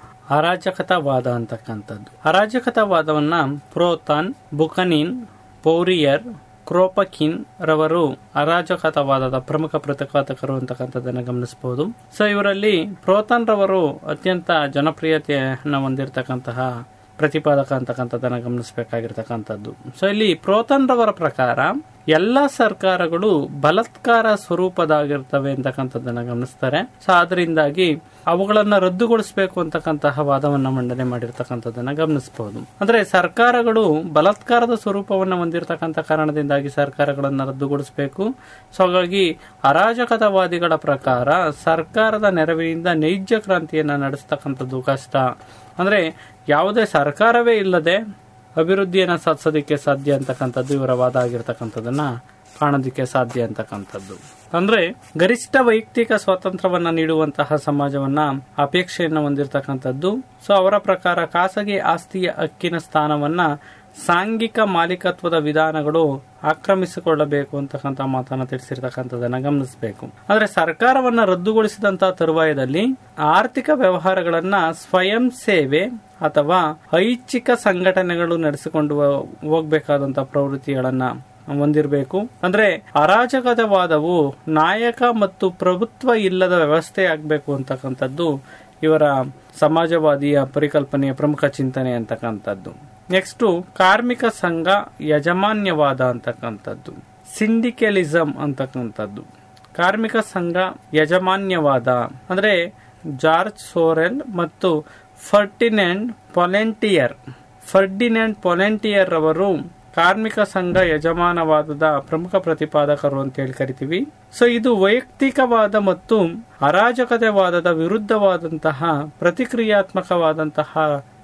B: ಅರಾಜಕತಾವಾದ ಅಂತಕ್ಕಂಥದ್ದು ಅರಾಜಕತಾವಾದವನ್ನ ಪ್ರೋತಾನ್ ಬುಕನಿನ್ ಪೌರಿಯರ್ ಕ್ರೋಪಕಿನ್ ರವರು ಅರಾಜಕತಾವಾದದ ಪ್ರಮುಖ ಪ್ರತಿಪಾದಕರು ಅಂತಕ್ಕಂಥದ್ದನ್ನು ಗಮನಿಸಬಹುದು ಸೊ ಇವರಲ್ಲಿ ಪ್ರೋತಾನ್ ರವರು ಅತ್ಯಂತ ಜನಪ್ರಿಯತೆಯನ್ನು ಹೊಂದಿರತಕ್ಕಂತಹ ಪ್ರತಿಪಾದಕ ಅಂತಕ್ಕಂಥದ್ದನ್ನು ಗಮನಿಸಬೇಕಾಗಿರ್ತಕ್ಕಂಥದ್ದು ಸೊ ಇಲ್ಲಿ ಪ್ರೋತಾನ್ ರವರ ಪ್ರಕಾರ ಎಲ್ಲ ಸರ್ಕಾರಗಳು ಬಲಾತ್ಕಾರ ಸ್ವರೂಪದಾಗಿರ್ತವೆ ಅಂತಕ್ಕಂಥದ್ದನ್ನ ಗಮನಿಸ್ತಾರೆ ಸೊ ಅದರಿಂದಾಗಿ ಅವುಗಳನ್ನ ರದ್ದುಗೊಳಿಸಬೇಕು ಅಂತಕ್ಕಂತಹ ವಾದವನ್ನ ಮಂಡನೆ ಮಾಡಿರ್ತಕ್ಕಂಥದ್ದನ್ನ ಗಮನಿಸಬಹುದು ಅಂದ್ರೆ ಸರ್ಕಾರಗಳು ಬಲಾತ್ಕಾರದ ಸ್ವರೂಪವನ್ನು ಹೊಂದಿರತಕ್ಕಂಥ ಕಾರಣದಿಂದಾಗಿ ಸರ್ಕಾರಗಳನ್ನ ರದ್ದುಗೊಳಿಸಬೇಕು ಸೊ ಹಾಗಾಗಿ ಅರಾಜಕತಾವಾದಿಗಳ ಪ್ರಕಾರ ಸರ್ಕಾರದ ನೆರವಿನಿಂದ ನೈಜ ಕ್ರಾಂತಿಯನ್ನ ನಡೆಸ್ತಕ್ಕಂಥದ್ದು ಕಷ್ಟ ಅಂದ್ರೆ ಯಾವುದೇ ಸರ್ಕಾರವೇ ಇಲ್ಲದೆ ಅಭಿವೃದ್ಧಿಯನ್ನ ಸಾಧಿಸೋದಕ್ಕೆ ಸಾಧ್ಯ ಅಂತಕ್ಕಂಥದ್ದು ಇವರ ವಾದ ಆಗಿರ್ತಕ್ಕಂಥದ್ದನ್ನ ಕಾಣೋದಕ್ಕೆ ಸಾಧ್ಯ ಅಂತಕ್ಕಂಥದ್ದು ಅಂದ್ರೆ ಗರಿಷ್ಠ ವೈಯಕ್ತಿಕ ಸ್ವಾತಂತ್ರ್ಯವನ್ನ ನೀಡುವಂತಹ ಸಮಾಜವನ್ನ ಅಪೇಕ್ಷೆಯನ್ನು ಹೊಂದಿರತಕ್ಕಂಥದ್ದು ಸೊ ಅವರ ಪ್ರಕಾರ ಖಾಸಗಿ ಆಸ್ತಿಯ ಹಕ್ಕಿನ ಸ್ಥಾನವನ್ನ ಸಾಂಘಿಕ ಮಾಲೀಕತ್ವದ ವಿಧಾನಗಳು ಆಕ್ರಮಿಸಿಕೊಳ್ಳಬೇಕು ಅಂತಕ್ಕಂಥ ಮಾತನ್ನ ತಿಳಿಸಿರ್ತಕ್ಕಂಥದ್ದನ್ನ ಗಮನಿಸಬೇಕು ಆದ್ರೆ ಸರ್ಕಾರವನ್ನ ರದ್ದುಗೊಳಿಸಿದಂತಹ ತರುವಾಯದಲ್ಲಿ ಆರ್ಥಿಕ ವ್ಯವಹಾರಗಳನ್ನ ಸ್ವಯಂ ಸೇವೆ ಅಥವಾ ಐಚ್ಛಿಕ ಸಂಘಟನೆಗಳು ನಡೆಸಿಕೊಂಡು ಹೋಗ್ಬೇಕಾದಂತಹ ಪ್ರವೃತ್ತಿಗಳನ್ನ ಹೊಂದಿರಬೇಕು ಅಂದ್ರೆ ಅರಾಜಕತಾವಾದವು ನಾಯಕ ಮತ್ತು ಪ್ರಭುತ್ವ ಇಲ್ಲದ ವ್ಯವಸ್ಥೆ ಆಗ್ಬೇಕು ಅಂತಕ್ಕಂಥದ್ದು ಇವರ ಸಮಾಜವಾದಿಯ ಪರಿಕಲ್ಪನೆಯ ಪ್ರಮುಖ ಚಿಂತನೆ ಅಂತಕ್ಕಂಥದ್ದು ನೆಕ್ಸ್ಟ್ ಕಾರ್ಮಿಕ ಸಂಘ ಯಜಮಾನ್ಯವಾದ ಅಂತಕ್ಕಂಥದ್ದು ಸಿಂಡಿಕಲಿಸಂ ಅಂತಕ್ಕಂಥದ್ದು ಕಾರ್ಮಿಕ ಸಂಘ ಯಜಮಾನ್ಯವಾದ ಅಂದ್ರೆ ಜಾರ್ಜ್ ಸೋರೆಲ್ ಮತ್ತು ಫರ್ಟಿನೆಂಡ್ ಪೊಲೆಂಟಿಯರ್ ಫರ್ಡಿನೆಂಡ್ ಪೊಲೆಂಟಿಯರ್ ಅವರು ಕಾರ್ಮಿಕ ಸಂಘ ಯಜಮಾನವಾದದ ಪ್ರಮುಖ ಪ್ರತಿಪಾದಕರು ಅಂತ ಹೇಳಿ ಕರಿತೀವಿ ಸೊ ಇದು ವೈಯಕ್ತಿಕವಾದ ಮತ್ತು ಅರಾಜಕತೆವಾದದ ವಿರುದ್ಧವಾದಂತಹ ಪ್ರತಿಕ್ರಿಯಾತ್ಮಕವಾದಂತಹ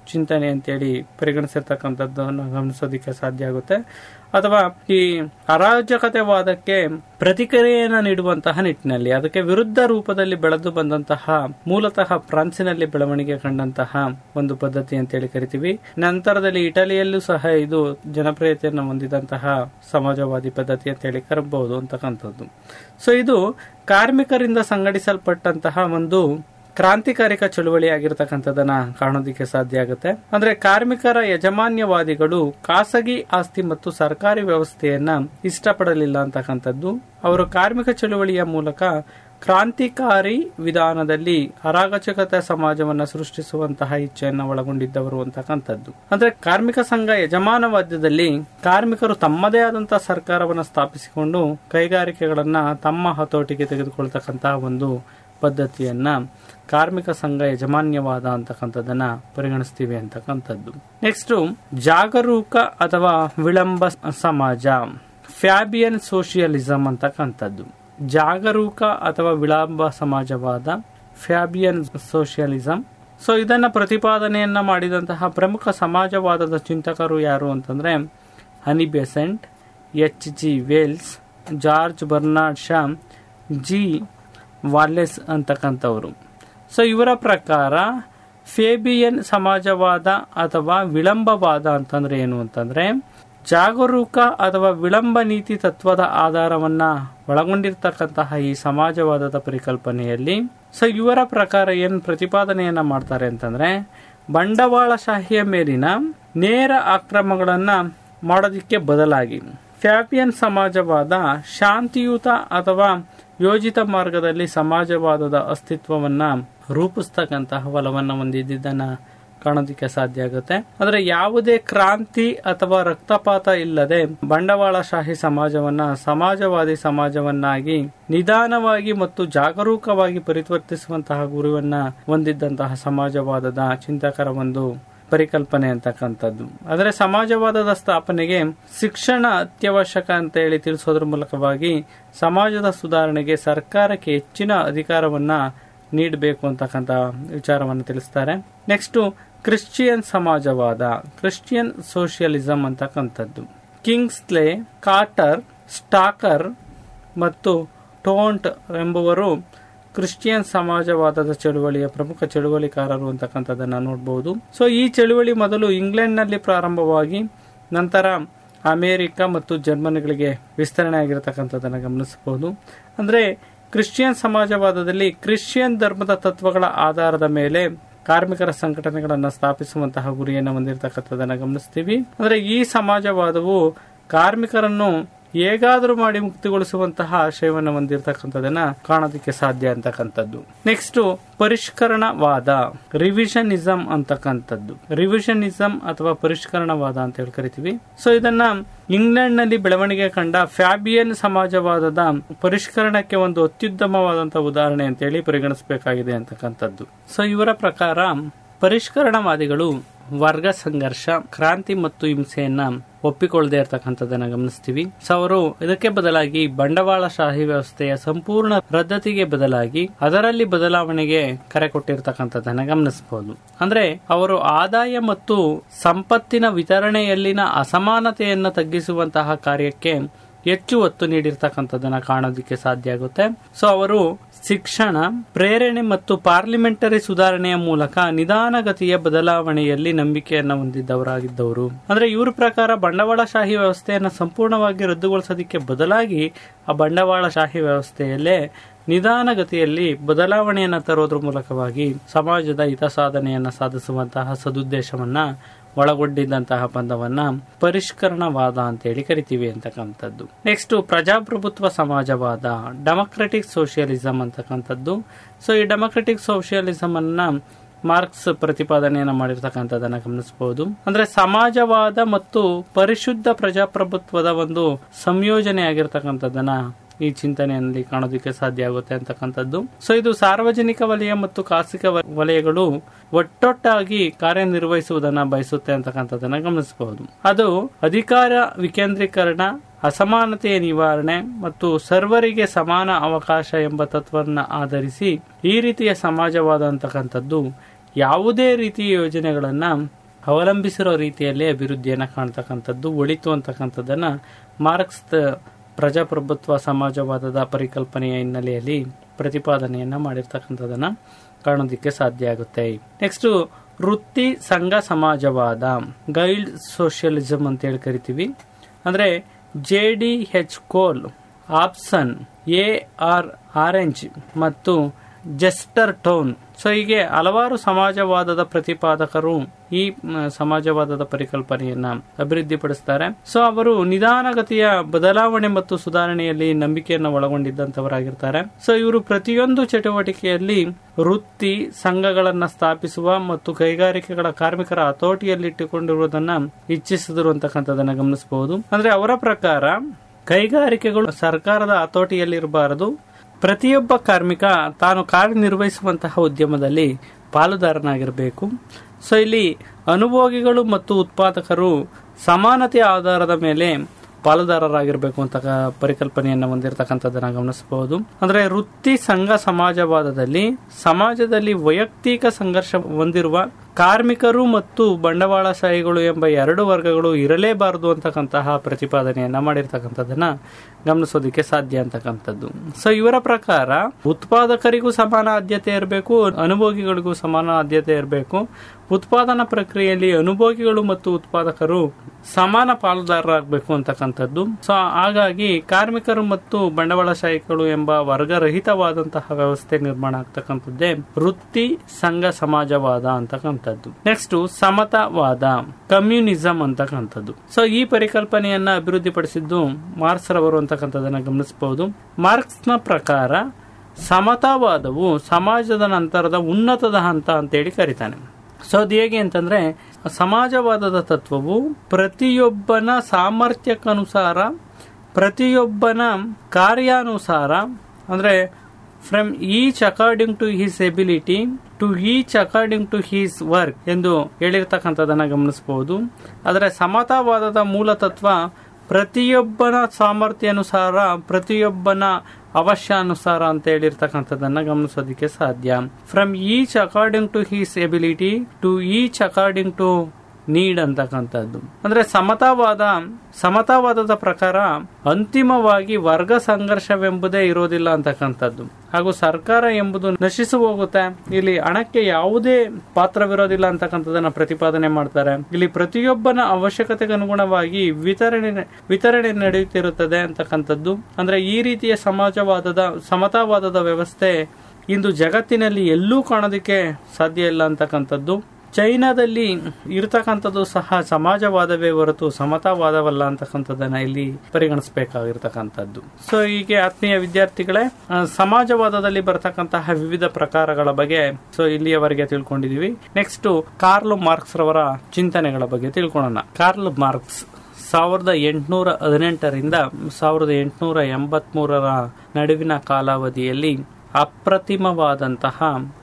B: ಚಿಂತನೆ ಅಂತೇಳಿ ಪರಿಗಣಿಸಿರ್ತಕ್ಕಂಥದ್ದನ್ನು ಗಮನಿಸೋದಕ್ಕೆ ಸಾಧ್ಯ ಆಗುತ್ತೆ ಅಥವಾ ಈ ಅರಾಜಕತೆವಾದಕ್ಕೆ ಪ್ರತಿಕ್ರಿಯೆಯನ್ನು ನೀಡುವಂತಹ ನಿಟ್ಟಿನಲ್ಲಿ ಅದಕ್ಕೆ ವಿರುದ್ಧ ರೂಪದಲ್ಲಿ ಬೆಳೆದು ಬಂದಂತಹ ಮೂಲತಃ ಫ್ರಾನ್ಸಿನಲ್ಲಿ ಬೆಳವಣಿಗೆ ಕಂಡಂತಹ ಒಂದು ಪದ್ಧತಿ ಅಂತೇಳಿ ಕರಿತೀವಿ ನಂತರದಲ್ಲಿ ಇಟಲಿಯಲ್ಲೂ ಸಹ ಇದು ಜನಪ್ರಿಯತೆಯನ್ನು ಹೊಂದಿದಂತಹ ಸಮಾಜವಾದಿ ಪದ್ಧತಿ ಅಂತೇಳಿ ಕರಬಹುದು ಅಂತಕ್ಕಂಥದ್ದು ಸೊ ಇದು ಕಾರ್ಮಿಕರಿಂದ ಸಂಘಟಿಸಲ್ಪಟ್ಟಂತಹ ಒಂದು ಕ್ರಾಂತಿಕಾರಿಕ ಚಳುವಳಿ ಆಗಿರ್ತಕ್ಕಂಥದನ್ನ ಕಾಣೋದಿಕ್ಕೆ ಸಾಧ್ಯ ಆಗುತ್ತೆ ಅಂದ್ರೆ ಕಾರ್ಮಿಕರ ಯಜಮಾನ್ಯವಾದಿಗಳು ಖಾಸಗಿ ಆಸ್ತಿ ಮತ್ತು ಸರ್ಕಾರಿ ವ್ಯವಸ್ಥೆಯನ್ನ ಇಷ್ಟಪಡಲಿಲ್ಲ ಅಂತಕ್ಕಂಥದ್ದು ಅವರು ಕಾರ್ಮಿಕ ಚಳುವಳಿಯ ಮೂಲಕ ಕ್ರಾಂತಿಕಾರಿ ವಿಧಾನದಲ್ಲಿ ಅರಾಗಚಕತೆ ಸಮಾಜವನ್ನ ಸೃಷ್ಟಿಸುವಂತಹ ಇಚ್ಛೆಯನ್ನ ಒಳಗೊಂಡಿದ್ದವರು ಅಂತಕ್ಕಂಥದ್ದು ಅಂದ್ರೆ ಕಾರ್ಮಿಕ ಸಂಘ ಯಜಮಾನವಾದ್ಯದಲ್ಲಿ ಕಾರ್ಮಿಕರು ತಮ್ಮದೇ ಆದಂತಹ ಸರ್ಕಾರವನ್ನು ಸ್ಥಾಪಿಸಿಕೊಂಡು ಕೈಗಾರಿಕೆಗಳನ್ನ ತಮ್ಮ ಹತೋಟಿಗೆ ತೆಗೆದುಕೊಳ್ತಕ್ಕಂತಹ ಒಂದು ಪದ್ಧತಿಯನ್ನ ಕಾರ್ಮಿಕ ಸಂಘ ಯಜಮಾನ್ಯವಾದ ಅಂತಕ್ಕಂಥದ್ದನ್ನ ಪರಿಗಣಿಸ್ತೀವಿ ಅಂತಕ್ಕಂಥದ್ದು ನೆಕ್ಸ್ಟ್ ಜಾಗರೂಕ ಅಥವಾ ವಿಳಂಬ ಸಮಾಜ ಫ್ಯಾಬಿಯನ್ ಸೋಷಿಯಲಿಸಂ ಅಂತಕ್ಕಂಥದ್ದು ಜಾಗರೂಕ ಅಥವಾ ವಿಳಂಬ ಸಮಾಜವಾದ ಫ್ಯಾಬಿಯನ್ ಸೋಷಿಯಲಿಸಂ ಸೊ ಇದನ್ನ ಪ್ರತಿಪಾದನೆಯನ್ನ ಮಾಡಿದಂತಹ ಪ್ರಮುಖ ಸಮಾಜವಾದದ ಚಿಂತಕರು ಯಾರು ಅಂತಂದ್ರೆ Annie Besant H G Wells George Bernard Shaw G Wallace ಅಂತಕ್ಕಂಥವ್ರು ಸೊ ಇವರ ಪ್ರಕಾರ ಫೇಬಿಯನ್ ಸಮಾಜವಾದ ಅಥವಾ ವಿಳಂಬವಾದ ಅಂತಂದ್ರೆ ಏನು ಅಂತಂದ್ರೆ ಜಾಗರೂಕ ಅಥವಾ ವಿಳಂಬ ನೀತಿ ತತ್ವದ ಆಧಾರವನ್ನ ಒಳಗೊಂಡಿರ್ತಕ್ಕಂತಹ ಈ ಸಮಾಜವಾದದ ಪರಿಕಲ್ಪನೆಯಲ್ಲಿ ಸೊ ಇವರ ಪ್ರಕಾರ ಏನ್ ಪ್ರತಿಪಾದನೆಯನ್ನ ಮಾಡ್ತಾರೆ ಅಂತಂದ್ರೆ ಬಂಡವಾಳಶಾಹಿಯ ಮೇಲಿನ ನೇರ ಆಕ್ರಮಗಳನ್ನ ಮಾಡೋದಿಕ್ಕೆ ಬದಲಾಗಿ ಫ್ಯಾಬಿಯನ್ ಸಮಾಜವಾದ ಶಾಂತಿಯುತ ಅಥವಾ ಯೋಜಿತ ಮಾರ್ಗದಲ್ಲಿ ಸಮಾಜವಾದದ ಅಸ್ತಿತ್ವವನ್ನ ರೂಪಿಸ್ತಕ್ಕಂತಹ ಒಲವನ್ನ ಹೊಂದಿದ್ದನ್ನ ಕಾಣೋದಿಕ್ಕೆ ಸಾಧ್ಯ ಆಗುತ್ತೆ ಅಂದ್ರೆ ಯಾವುದೇ ಕ್ರಾಂತಿ ಅಥವಾ ರಕ್ತಪಾತ ಇಲ್ಲದೆ ಬಂಡವಾಳಶಾಹಿ ಸಮಾಜವನ್ನ ಸಮಾಜವಾದಿ ಸಮಾಜವನ್ನಾಗಿ ನಿಧಾನವಾಗಿ ಮತ್ತು ಜಾಗರೂಕವಾಗಿ ಪರಿವರ್ತಿಸುವಂತಹ ಗುರುವನ್ನ ಹೊಂದಿದ್ದಂತಹ ಸಮಾಜವಾದದ ಚಿಂತಕರ ಒಂದು ಪರಿಕಲ್ಪನೆ ಅಂತಕ್ಕಂಥದ್ದು ಆದರೆ ಸಮಾಜವಾದದ ಸ್ಥಾಪನೆಗೆ ಶಿಕ್ಷಣ ಅತ್ಯವಶ್ಯಕ ಅಂತ ಹೇಳಿ ತಿಳಿಸೋದ್ರ ಮೂಲಕವಾಗಿ ಸಮಾಜದ ಸುಧಾರಣೆಗೆ ಸರ್ಕಾರಕ್ಕೆ ಹೆಚ್ಚಿನ ಅಧಿಕಾರವನ್ನ ನೀಡಬೇಕು ಅಂತಕ್ಕಂಥ ವಿಚಾರವನ್ನು ತಿಳಿಸ್ತಾರೆ ನೆಕ್ಸ್ಟ್ ಕ್ರಿಶ್ಚಿಯನ್ ಸಮಾಜವಾದ ಕ್ರಿಶ್ಚಿಯನ್ ಸೋಷಿಯಲಿಸಂ ಅಂತಕ್ಕಂಥದ್ದು ಕಿಂಗ್ಸ್ಲೆ ಕಾಟರ್ ಸ್ಟಾಕರ್ ಮತ್ತು ಟೋಂಟ್ ಎಂಬುವರು ಕ್ರಿಶ್ಚಿಯನ್ ಸಮಾಜವಾದದ ಚಳುವಳಿಯ ಪ್ರಮುಖ ಚಳುವಳಿಕಾರರು ಅಂತಕ್ಕಂಥದ್ದನ್ನ ನೋಡಬಹುದು ಸೊ ಈ ಚಳುವಳಿ ಮೊದಲು ಇಂಗ್ಲೆಂಡ್ನಲ್ಲಿ ಪ್ರಾರಂಭವಾಗಿ ನಂತರ ಅಮೆರಿಕ ಮತ್ತು ಜರ್ಮನಿಗಳಿಗೆ ವಿಸ್ತರಣೆ ಆಗಿರತಕ್ಕಂಥದ್ದನ್ನ ಗಮನಿಸಬಹುದು ಅಂದ್ರೆ ಕ್ರಿಶ್ಚಿಯನ್ ಸಮಾಜವಾದದಲ್ಲಿ ಕ್ರಿಶ್ಚಿಯನ್ ಧರ್ಮದ ತತ್ವಗಳ ಆಧಾರದ ಮೇಲೆ ಕಾರ್ಮಿಕರ ಸಂಘಟನೆಗಳನ್ನು ಸ್ಥಾಪಿಸುವಂತಹ ಗುರಿಯನ್ನು ಹೊಂದಿರತಕ್ಕಂಥದ್ದನ್ನ ಗಮನಿಸ್ತೀವಿ ಅಂದ್ರೆ ಈ ಸಮಾಜವಾದವು ಕಾರ್ಮಿಕರನ್ನು ಹೇಗಾದರೂ ಮಾಡಿ ಮುಕ್ತಿಗೊಳಿಸುವಂತಹ ಆಶಯವನ್ನು ಹೊಂದಿರತಕ್ಕಂಥದನ್ನ ಕಾಣೋದಕ್ಕೆ ಸಾಧ್ಯ ಅಂತಕ್ಕಂಥದ್ದು ನೆಕ್ಸ್ಟ್ ಪರಿಷ್ಕರಣವಾದ ರಿವಿಷನಿಸಂ ಅಂತಕ್ಕಂಥದ್ದು ರಿವಿಷನಿಸಂ ಅಥವಾ ಪರಿಷ್ಕರಣವಾದ ಅಂತ ಹೇಳಿ ಕರಿತೀವಿ ಸೊ ಇದನ್ನ ಇಂಗ್ಲೆಂಡ್ ನಲ್ಲಿ ಬೆಳವಣಿಗೆ ಕಂಡ ಫ್ಯಾಬಿಯನ್ ಸಮಾಜವಾದದ ಪರಿಷ್ಕರಣಕ್ಕೆ ಒಂದು ಅತ್ಯುತ್ತಮವಾದಂತಹ ಉದಾಹರಣೆ ಅಂತ ಹೇಳಿ ಪರಿಗಣಿಸಬೇಕಾಗಿದೆ ಅಂತಕ್ಕಂಥದ್ದು ಸೊ ಇವರ ಪ್ರಕಾರ ಪರಿಷ್ಕರಣವಾದಿಗಳು ವರ್ಗ ಸಂಘರ್ಷ ಕ್ರಾಂತಿ ಮತ್ತು ಹಿಂಸೆಯನ್ನ ಒಪ್ಪಿಕೊಳ್ಳದೆ ಇರತಕ್ಕಂಥದ್ದನ್ನ ಗಮನಿಸ್ತೀವಿ ಸೊ ಅವರು ಇದಕ್ಕೆ ಬದಲಾಗಿ ಬಂಡವಾಳಶಾಹಿ ವ್ಯವಸ್ಥೆಯ ಸಂಪೂರ್ಣ ರದ್ದತಿಗೆ ಬದಲಾಗಿ ಅದರಲ್ಲಿ ಬದಲಾವಣೆಗೆ ಕರೆ ಕೊಟ್ಟಿರ್ತಕ್ಕಂಥದ್ದನ್ನ ಗಮನಿಸಬಹುದು ಅಂದ್ರೆ ಅವರು ಆದಾಯ ಮತ್ತು ಸಂಪತ್ತಿನ ವಿತರಣೆಯಲ್ಲಿನ ಅಸಮಾನತೆಯನ್ನು ತಗ್ಗಿಸುವಂತಹ ಕಾರ್ಯಕ್ಕೆ ಹೆಚ್ಚು ಒತ್ತು ನೀಡಿರ್ತಕ್ಕಂಥದ್ದನ್ನ ಕಾಣೋದಕ್ಕೆ ಸಾಧ್ಯ ಆಗುತ್ತೆ ಸೊ ಅವರು ಶಿಕ್ಷಣ ಪ್ರೇರಣೆ ಮತ್ತು ಪಾರ್ಲಿಮೆಂಟರಿ ಸುಧಾರಣೆಯ ಮೂಲಕ ನಿಧಾನಗತಿಯ ಬದಲಾವಣೆಯಲ್ಲಿ ನಂಬಿಕೆಯನ್ನು ಹೊಂದಿದ್ದವರಾಗಿದ್ದವರು ಅಂದ್ರೆ ಇವ್ರ ಪ್ರಕಾರ ಬಂಡವಾಳಶಾಹಿ ವ್ಯವಸ್ಥೆಯನ್ನು ಸಂಪೂರ್ಣವಾಗಿ ರದ್ದುಗೊಳಿಸೋದಕ್ಕೆ ಬದಲಾಗಿ ಆ ಬಂಡವಾಳಶಾಹಿ ವ್ಯವಸ್ಥೆಯಲ್ಲೇ ನಿಧಾನಗತಿಯಲ್ಲಿ ಬದಲಾವಣೆಯನ್ನು ತರೋದ್ರ ಮೂಲಕವಾಗಿ ಸಮಾಜದ ಹಿತ ಸಾಧನೆಯನ್ನು ಸಾಧಿಸುವಂತಹ ಸದುದ್ದೇಶವನ್ನ ಒಳಗೊಂಡಿದ್ದಂತಹ ಪದವನ್ನ ಪರಿಷ್ಕರಣವಾದ ಅಂತೇಳಿ ಕರಿತೀವಿ ಅಂತಕ್ಕಂಥದ್ದು ನೆಕ್ಸ್ಟ್ ಪ್ರಜಾಪ್ರಭುತ್ವ ಸಮಾಜವಾದ ಡೆಮೊಕ್ರೆಟಿಕ್ ಸೋಷಿಯಲಿಸಂ ಅಂತಕ್ಕಂಥದ್ದು ಸೊ ಈ ಡೆಮೊಕ್ರೆಟಿಕ್ ಸೋಷಿಯಲಿಸಂ ಅನ್ನ ಮಾರ್ಕ್ಸ್ ಪ್ರತಿಪಾದನೆಯನ್ನ ಮಾಡಿರ್ತಕ್ಕಂಥದ್ದನ್ನ ಗಮನಿಸಬಹುದು ಅಂದ್ರೆ ಸಮಾಜವಾದ ಮತ್ತು ಪರಿಶುದ್ಧ ಪ್ರಜಾಪ್ರಭುತ್ವದ ಒಂದು ಸಂಯೋಜನೆ ಆಗಿರ್ತಕ್ಕಂಥದ್ದನ್ನ ಈ ಚಿಂತನೆಯಲ್ಲಿ ಕಾಣೋದಕ್ಕೆ ಸಾಧ್ಯ ಆಗುತ್ತೆ ಅಂತಕ್ಕಂಥದ್ದು ಸೊ ಇದು ಸಾರ್ವಜನಿಕ ವಲಯ ಮತ್ತು ಖಾಸಗಿ ವಲಯಗಳು ಒಟ್ಟೊಟ್ಟಾಗಿ ಕಾರ್ಯನಿರ್ವಹಿಸುವುದನ್ನ ಬಯಸುತ್ತೆ ಅಂತಕ್ಕಂಥದ್ದನ್ನ ಗಮನಿಸಬಹುದು ಅದು ಅಧಿಕಾರ ವಿಕೇಂದ್ರೀಕರಣ ಅಸಮಾನತೆಯ ನಿವಾರಣೆ ಮತ್ತು ಸರ್ವರಿಗೆ ಸಮಾನ ಅವಕಾಶ ಎಂಬ ತತ್ವವನ್ನು ಆಧರಿಸಿ ಈ ರೀತಿಯ ಸಮಾಜವಾದ ಅಂತಕ್ಕಂಥದ್ದು ಯಾವುದೇ ರೀತಿಯ ಯೋಜನೆಗಳನ್ನ ಅವಲಂಬಿಸಿರೋ ರೀತಿಯಲ್ಲಿ ಅಭಿವೃದ್ಧಿಯನ್ನ ಕಾಣ್ತಕ್ಕಂಥದ್ದು ಒಳಿತು ಅಂತಕ್ಕಂಥದ್ದನ್ನ ಮಾರ್ಕ್ಸ್ ಪ್ರಜಾಪ್ರಭುತ್ವ ಸಮಾಜವಾದದ ಪರಿಕಲ್ಪನೆಯ ಹಿನ್ನೆಲೆಯಲ್ಲಿ ಪ್ರತಿಪಾದನೆಯನ್ನ ಮಾಡಿರ್ತಕ್ಕಂಥದ್ದನ್ನ ಕಾಣೋದಿಕ್ಕೆ ಸಾಧ್ಯ ಆಗುತ್ತೆ ನೆಕ್ಸ್ಟ್ ವೃತ್ತಿ ಸಂಘ ಸಮಾಜವಾದ ಗೈಲ್ಡ್ ಸೋಷಿಯಲಿಸಂ ಅಂತ ಹೇಳಿ ಕರಿತೀವಿ ಅಂದ್ರೆ J D H Cole Hobson A R Orage ಮತ್ತು ಜೆಸ್ಟರ್ ಟೌನ್ ಸೊ ಹೀಗೆ ಹಲವಾರು ಸಮಾಜವಾದದ ಪ್ರತಿಪಾದಕರು ಈ ಮ್, ಸಮಾಜವಾದದ ಪರಿಕಲ್ಪನೆಯನ್ನ ಅಭಿವೃದ್ಧಿಪಡಿಸ್ತಾರೆ ಸೊ ಅವರು ನಿಧಾನಗತಿಯ ಬದಲಾವಣೆ ಮತ್ತು ಸುಧಾರಣೆಯಲ್ಲಿ ನಂಬಿಕೆಯನ್ನು ಒಳಗೊಂಡಿದ್ದಂತವರಾಗಿರ್ತಾರೆ ಸೊ ಇವರು ಪ್ರತಿಯೊಂದು ಚಟುವಟಿಕೆಯಲ್ಲಿ ವೃತ್ತಿ ಸಂಘಗಳನ್ನ ಸ್ಥಾಪಿಸುವ ಮತ್ತು ಕೈಗಾರಿಕೆಗಳ ಕಾರ್ಮಿಕರ ಹತೋಟಿಯಲ್ಲಿಟ್ಟುಕೊಂಡಿರುವುದನ್ನ ಇಚ್ಛಿಸಿದರು ಅಂತಕ್ಕಂಥದನ್ನ ಗಮನಿಸಬಹುದು ಅಂದ್ರೆ ಅವರ ಪ್ರಕಾರ ಕೈಗಾರಿಕೆಗಳು ಸರ್ಕಾರದ ಹತೋಟಿಯಲ್ಲಿರಬಾರದು ಪ್ರತಿಯೊಬ್ಬ ಕಾರ್ಮಿಕ ತಾನು ಕಾರ್ಯನಿರ್ವಹಿಸುವಂತಹ ಉದ್ಯಮದಲ್ಲಿ ಪಾಲುದಾರನಾಗಿರಬೇಕು ಸೊ ಇಲ್ಲಿ ಅನುಭೋಗಿಗಳು ಮತ್ತು ಉತ್ಪಾದಕರು ಸಮಾನತೆಯ ಆಧಾರದ ಮೇಲೆ ಪಾಲುದಾರರಾಗಿರಬೇಕು ಅಂತ ಕ- ಪರಿಕಲ್ಪನೆಯನ್ನ ಹೊಂದಿರತಕ್ಕಂಥದ್ದನ್ನ ಗಮನಿಸಬಹುದು ಅಂದ್ರೆ ವೃತ್ತಿ ಸಂಘ ಸಮಾಜವಾದದಲ್ಲಿ ಸಮಾಜದಲ್ಲಿ ವೈಯಕ್ತಿಕ ಸಂಘರ್ಷ ಹೊಂದಿರುವ ಕಾರ್ಮಿಕರು ಮತ್ತು ಬಂಡವಾಳಶಾಹಿಗಳು ಎಂಬ ಎರಡು ವರ್ಗಗಳು ಇರಲೇಬಾರದು ಅಂತಕ್ಕಂತಹ ಪ್ರತಿಪಾದನೆಯನ್ನ ಮಾಡಿರ್ತಕ್ಕಂಥದ್ದನ್ನ ಗಮನಿಸೋದಕ್ಕೆ ಸಾಧ್ಯ ಅಂತಕ್ಕಂಥದ್ದು ಸೊ ಇವರ ಪ್ರಕಾರ ಉತ್ಪಾದಕರಿಗೂ ಸಮಾನ ಆದ್ಯತೆ ಇರಬೇಕು ಅನುಭೋಗಿಗಳಿಗೂ ಸಮಾನ ಆದ್ಯತೆ ಇರಬೇಕು ಉತ್ಪಾದನಾ ಪ್ರಕ್ರಿಯೆಯಲ್ಲಿ ಅನುಭೋಗಿಗಳು ಮತ್ತು ಉತ್ಪಾದಕರು ಸಮಾನ ಪಾಲುದಾರರಾಗಬೇಕು ಅಂತಕ್ಕಂಥದ್ದು ಸೊ ಹಾಗಾಗಿ ಕಾರ್ಮಿಕರು ಮತ್ತು ಬಂಡವಾಳಶಾಹಿಗಳು ಎಂಬ ವರ್ಗರಹಿತವಾದಂತಹ ವ್ಯವಸ್ಥೆ ನಿರ್ಮಾಣ ಆಗ್ತಕ್ಕಂಥದ್ದೇ ವೃತ್ತಿ ಸಂಘ ಸಮಾಜವಾದ ಅಂತಕ್ಕಂಥದ್ದು ನೆಕ್ಸ್ಟ್ ಸಮತಾವಾದ ಕಮ್ಯುನಿಸಂ ಅಂತಕ್ಕಂಥದ್ದು ಸೊ ಈ ಪರಿಕಲ್ಪನೆಯನ್ನ ಅಭಿವೃದ್ಧಿಪಡಿಸಿದ್ದು ಮಾರ್ಕ್ಸ್ ರವರು ಅಂತಕ್ಕಂಥದ್ದನ್ನ ಗಮನಿಸಬಹುದು ಮಾರ್ಕ್ಸ್ ನ ಪ್ರಕಾರ ಸಮತಾವಾದವು ಸಮಾಜದ ನಂತರದ ಉನ್ನತದ ಹಂತ ಅಂತೇಳಿ ಕರೀತಾನೆ ಸೊ ಅದು ಹೇಗೆ ಅಂತಂದ್ರೆ ಸಮಾಜವಾದದ ತತ್ವವು ಪ್ರತಿಯೊಬ್ಬನ ಸಾಮರ್ಥ್ಯಕ್ಕನುಸಾರ ಪ್ರತಿಯೊಬ್ಬನ ಕಾರ್ಯಾನುಸಾರ ಅಂದ್ರೆ from each according to his ability to each according to his work ಎಂದು ಹೇಳಿರ್ತಕ್ಕಂಥದ್ದನ್ನ ಗಮನಿಸಬಹುದು ಆದರೆ ಸಮತಾವಾದದ ಮೂಲ ತತ್ವ ಪ್ರತಿಯೊಬ್ಬನ ಸಾಮರ್ಥ್ಯಾನುಸಾರ ಪ್ರತಿಯೊಬ್ಬನ ಅವಶ್ಯಾನುಸಾರ ಅಂತ ಹೇಳಿರ್ತಕ್ಕಂಥದ್ದನ್ನ ಗಮನಿಸೋದಕ್ಕೆ ಸಾಧ್ಯ from each according to his ability to each according to need ಅಂತಕ್ಕಂಥದ್ದು ಅಂದ್ರೆ ಸಮತಾವಾದ ಸಮತಾವಾದದ ಪ್ರಕಾರ ಅಂತಿಮವಾಗಿ ವರ್ಗ ಸಂಘರ್ಷವೆಂಬುದೇ ಇರೋದಿಲ್ಲ ಅಂತಕ್ಕಂಥದ್ದು ಹಾಗೂ ಸರ್ಕಾರ ಎಂಬುದು ನಶಿಸಿ ಹೋಗುತ್ತೆ ಇಲ್ಲಿ ಹಣಕ್ಕೆ ಯಾವುದೇ ಪಾತ್ರವಿರೋದಿಲ್ಲ ಅಂತಕ್ಕಂಥದ್ದನ್ನ ಪ್ರತಿಪಾದನೆ ಮಾಡ್ತಾರೆ ಇಲ್ಲಿ ಪ್ರತಿಯೊಬ್ಬನ ಅವಶ್ಯಕತೆಗೆ ಅನುಗುಣವಾಗಿ ವಿತರಣೆ ವಿತರಣೆ ನಡೆಯುತ್ತಿರುತ್ತದೆ ಅಂತಕ್ಕಂಥದ್ದು ಅಂದ್ರೆ ಈ ರೀತಿಯ ಸಮಾಜವಾದದ ಸಮತಾವಾದದ ವ್ಯವಸ್ಥೆ ಇಂದು ಜಗತ್ತಿನಲ್ಲಿ ಎಲ್ಲೂ ಕಾಣೋದಕ್ಕೆ ಸಾಧ್ಯ ಇಲ್ಲ ಅಂತಕ್ಕಂಥದ್ದು ಚೈನಾದಲ್ಲಿ ಇರತಕ್ಕಂಥದ್ದು ಸಹ ಸಮಾಜವಾದವೇ ಹೊರತು ಸಮತಾವಾದವಲ್ಲ ಅಂತಕ್ಕಂಥದ್ದನ್ನ ಇಲ್ಲಿ ಪರಿಗಣಿಸಬೇಕಾಗಿರ್ತಕ್ಕಂಥದ್ದು ಸೊ ಹೀಗೆ ಆತ್ಮೀಯ ವಿದ್ಯಾರ್ಥಿಗಳೇ ಆ, ಸಮಾಜವಾದದಲ್ಲಿ ಬರತಕ್ಕಂತಹ ವಿವಿಧ ಪ್ರಕಾರಗಳ ಬಗ್ಗೆ ಸೊ ಇಲ್ಲಿಯವರೆಗೆ ತಿಳ್ಕೊಂಡಿದೀವಿ ನೆಕ್ಸ್ಟ್ ಕಾರ್ಲ್ ಮಾರ್ಕ್ಸ್ ರವರ ಚಿಂತನೆಗಳ ಬಗ್ಗೆ ತಿಳ್ಕೊಳ್ಳೋಣ ಕಾರ್ಲ್ ಮಾರ್ಕ್ಸ್ ಸಾವಿರದ ಎಂಟುನೂರ ಹದಿನೆಂಟರಿಂದ ಸಾವಿರದ ಎಂಟುನೂರ ಎಂಬತ್ಮೂರರ ನಡುವಿನ ಕಾಲಾವಧಿಯಲ್ಲಿ ಅಪ್ರತಿಮವಾದಂತಹ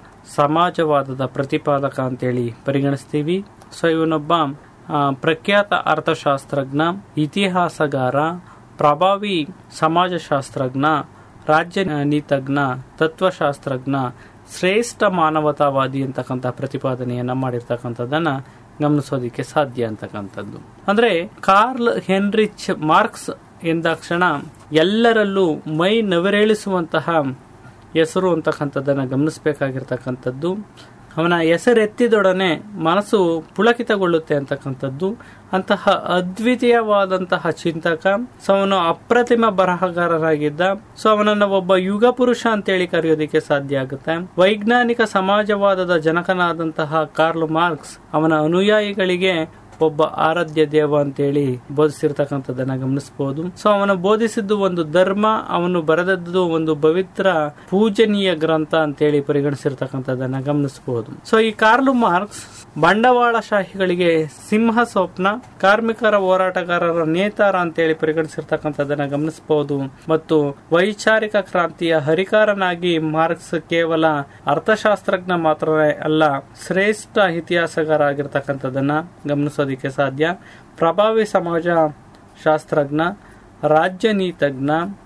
B: ಸಮಾಜವಾದದ ಪ್ರತಿಪಾದಕ ಅಂತೇಳಿ ಪರಿಗಣಿಸ್ತೀವಿ ಸೊ ಇವನೊಬ್ಬ ಆ, ಪ್ರಖ್ಯಾತ ಅರ್ಥಶಾಸ್ತ್ರಜ್ಞ ಇತಿಹಾಸಗಾರ ಪ್ರಭಾವಿ ಸಮಾಜಶಾಸ್ತ್ರಜ್ಞ ರಾಜ್ಯ ನೀತಜ್ಞ ತತ್ವಶಾಸ್ತ್ರಜ್ಞ ಶ್ರೇಷ್ಠ ಮಾನವತಾವಾದಿ ಅಂತಕ್ಕಂಥ ಪ್ರತಿಪಾದನೆಯನ್ನ ಮಾಡಿರ್ತಕ್ಕಂಥದ್ದನ್ನ ಗಮನಿಸೋದಿಕ್ಕೆ ಸಾಧ್ಯ ಅಂತಕ್ಕಂಥದ್ದು ಅಂದ್ರೆ ಕಾರ್ಲ್ ಹೆನ್ರಿಚ್ ಮಾರ್ಕ್ಸ್ ಎಂದಾಕ್ಷಣ ಎಲ್ಲರಲ್ಲೂ ಮೈ ನವರೇಳಿಸುವಂತಹ ಹೆಸರು ಅಂತಕ್ಕಂಥದ್ದನ್ನ ಗಮನಿಸಬೇಕಾಗಿರ್ತಕ್ಕಂಥದ್ದು ಅವನ ಹೆಸರೆತ್ತಿದೊಡನೆ ಮನಸ್ಸು ಪುಳಕಿತಗೊಳ್ಳುತ್ತೆ ಅಂತಕ್ಕಂಥದ್ದು ಅಂತಹ ಅದ್ವಿತೀಯವಾದಂತಹ ಚಿಂತಕ ಸೊ ಅವನು ಅಪ್ರತಿಮ ಬರಹಗಾರರಾಗಿದ್ದ ಸೊ ಅವನನ್ನ ಒಬ್ಬ ಯುಗ ಪುರುಷ ಅಂತೇಳಿ ಕರೆಯೋದಿಕ್ಕೆ ಸಾಧ್ಯ ಆಗುತ್ತೆ ವೈಜ್ಞಾನಿಕ ಸಮಾಜವಾದದ ಜನಕನಾದಂತಹ ಕಾರ್ಲ್ ಮಾರ್ಕ್ಸ್ ಅವನ ಅನುಯಾಯಿಗಳಿಗೆ ಒಬ್ಬ ಆರಾಧ್ಯ ದೇವ ಅಂತೇಳಿ ಬೋಧಿಸಿರ್ತಕ್ಕಂಥದ್ದನ್ನ ಗಮನಿಸಬಹುದು ಸೊ ಅವನು ಬೋಧಿಸಿದ್ದು ಒಂದು ಧರ್ಮ ಅವನು ಬರೆದದ್ದು ಒಂದು ಪವಿತ್ರ ಪೂಜನೀಯ ಗ್ರಂಥ ಅಂತೇಳಿ ಪರಿಗಣಿಸಿರ್ತಕ್ಕಂಥದ್ದನ್ನ ಗಮನಿಸಬಹುದು ಸೊ ಈ ಕಾರ್ಲು ಮಾರ್ಕ್ಸ್ ಬಂಡವಾಳಶಾಹಿಗಳಿಗೆ ಸಿಂಹ ಸ್ವಪ್ನ ಕಾರ್ಮಿಕರ ಹೋರಾಟಗಾರರ ನೇತಾರ ಅಂತೇಳಿ ಪರಿಗಣಿಸಿರ್ತಕ್ಕಂಥದ್ದನ್ನ ಗಮನಿಸಬಹುದು ಮತ್ತು ವೈಚಾರಿಕ ಕ್ರಾಂತಿಯ ಹರಿಕಾರನಾಗಿ ಮಾರ್ಕ್ಸ್ ಕೇವಲ ಅರ್ಥಶಾಸ್ತ್ರಜ್ಞ ಮಾತ್ರವೇ ಅಲ್ಲ ಶ್ರೇಷ್ಠ ಇತಿಹಾಸಗಾರ ಆಗಿರ್ತಕ್ಕಂಥದ್ದನ್ನ ಗಮನಿಸೋದಿಕ್ಕೆ ಸಾಧ್ಯ ಪ್ರಭಾವಿ ಸಮಾಜ ಶಾಸ್ತ್ರಜ್ಞ ರಾಜ್ಯ ನೀತಜ್ಞ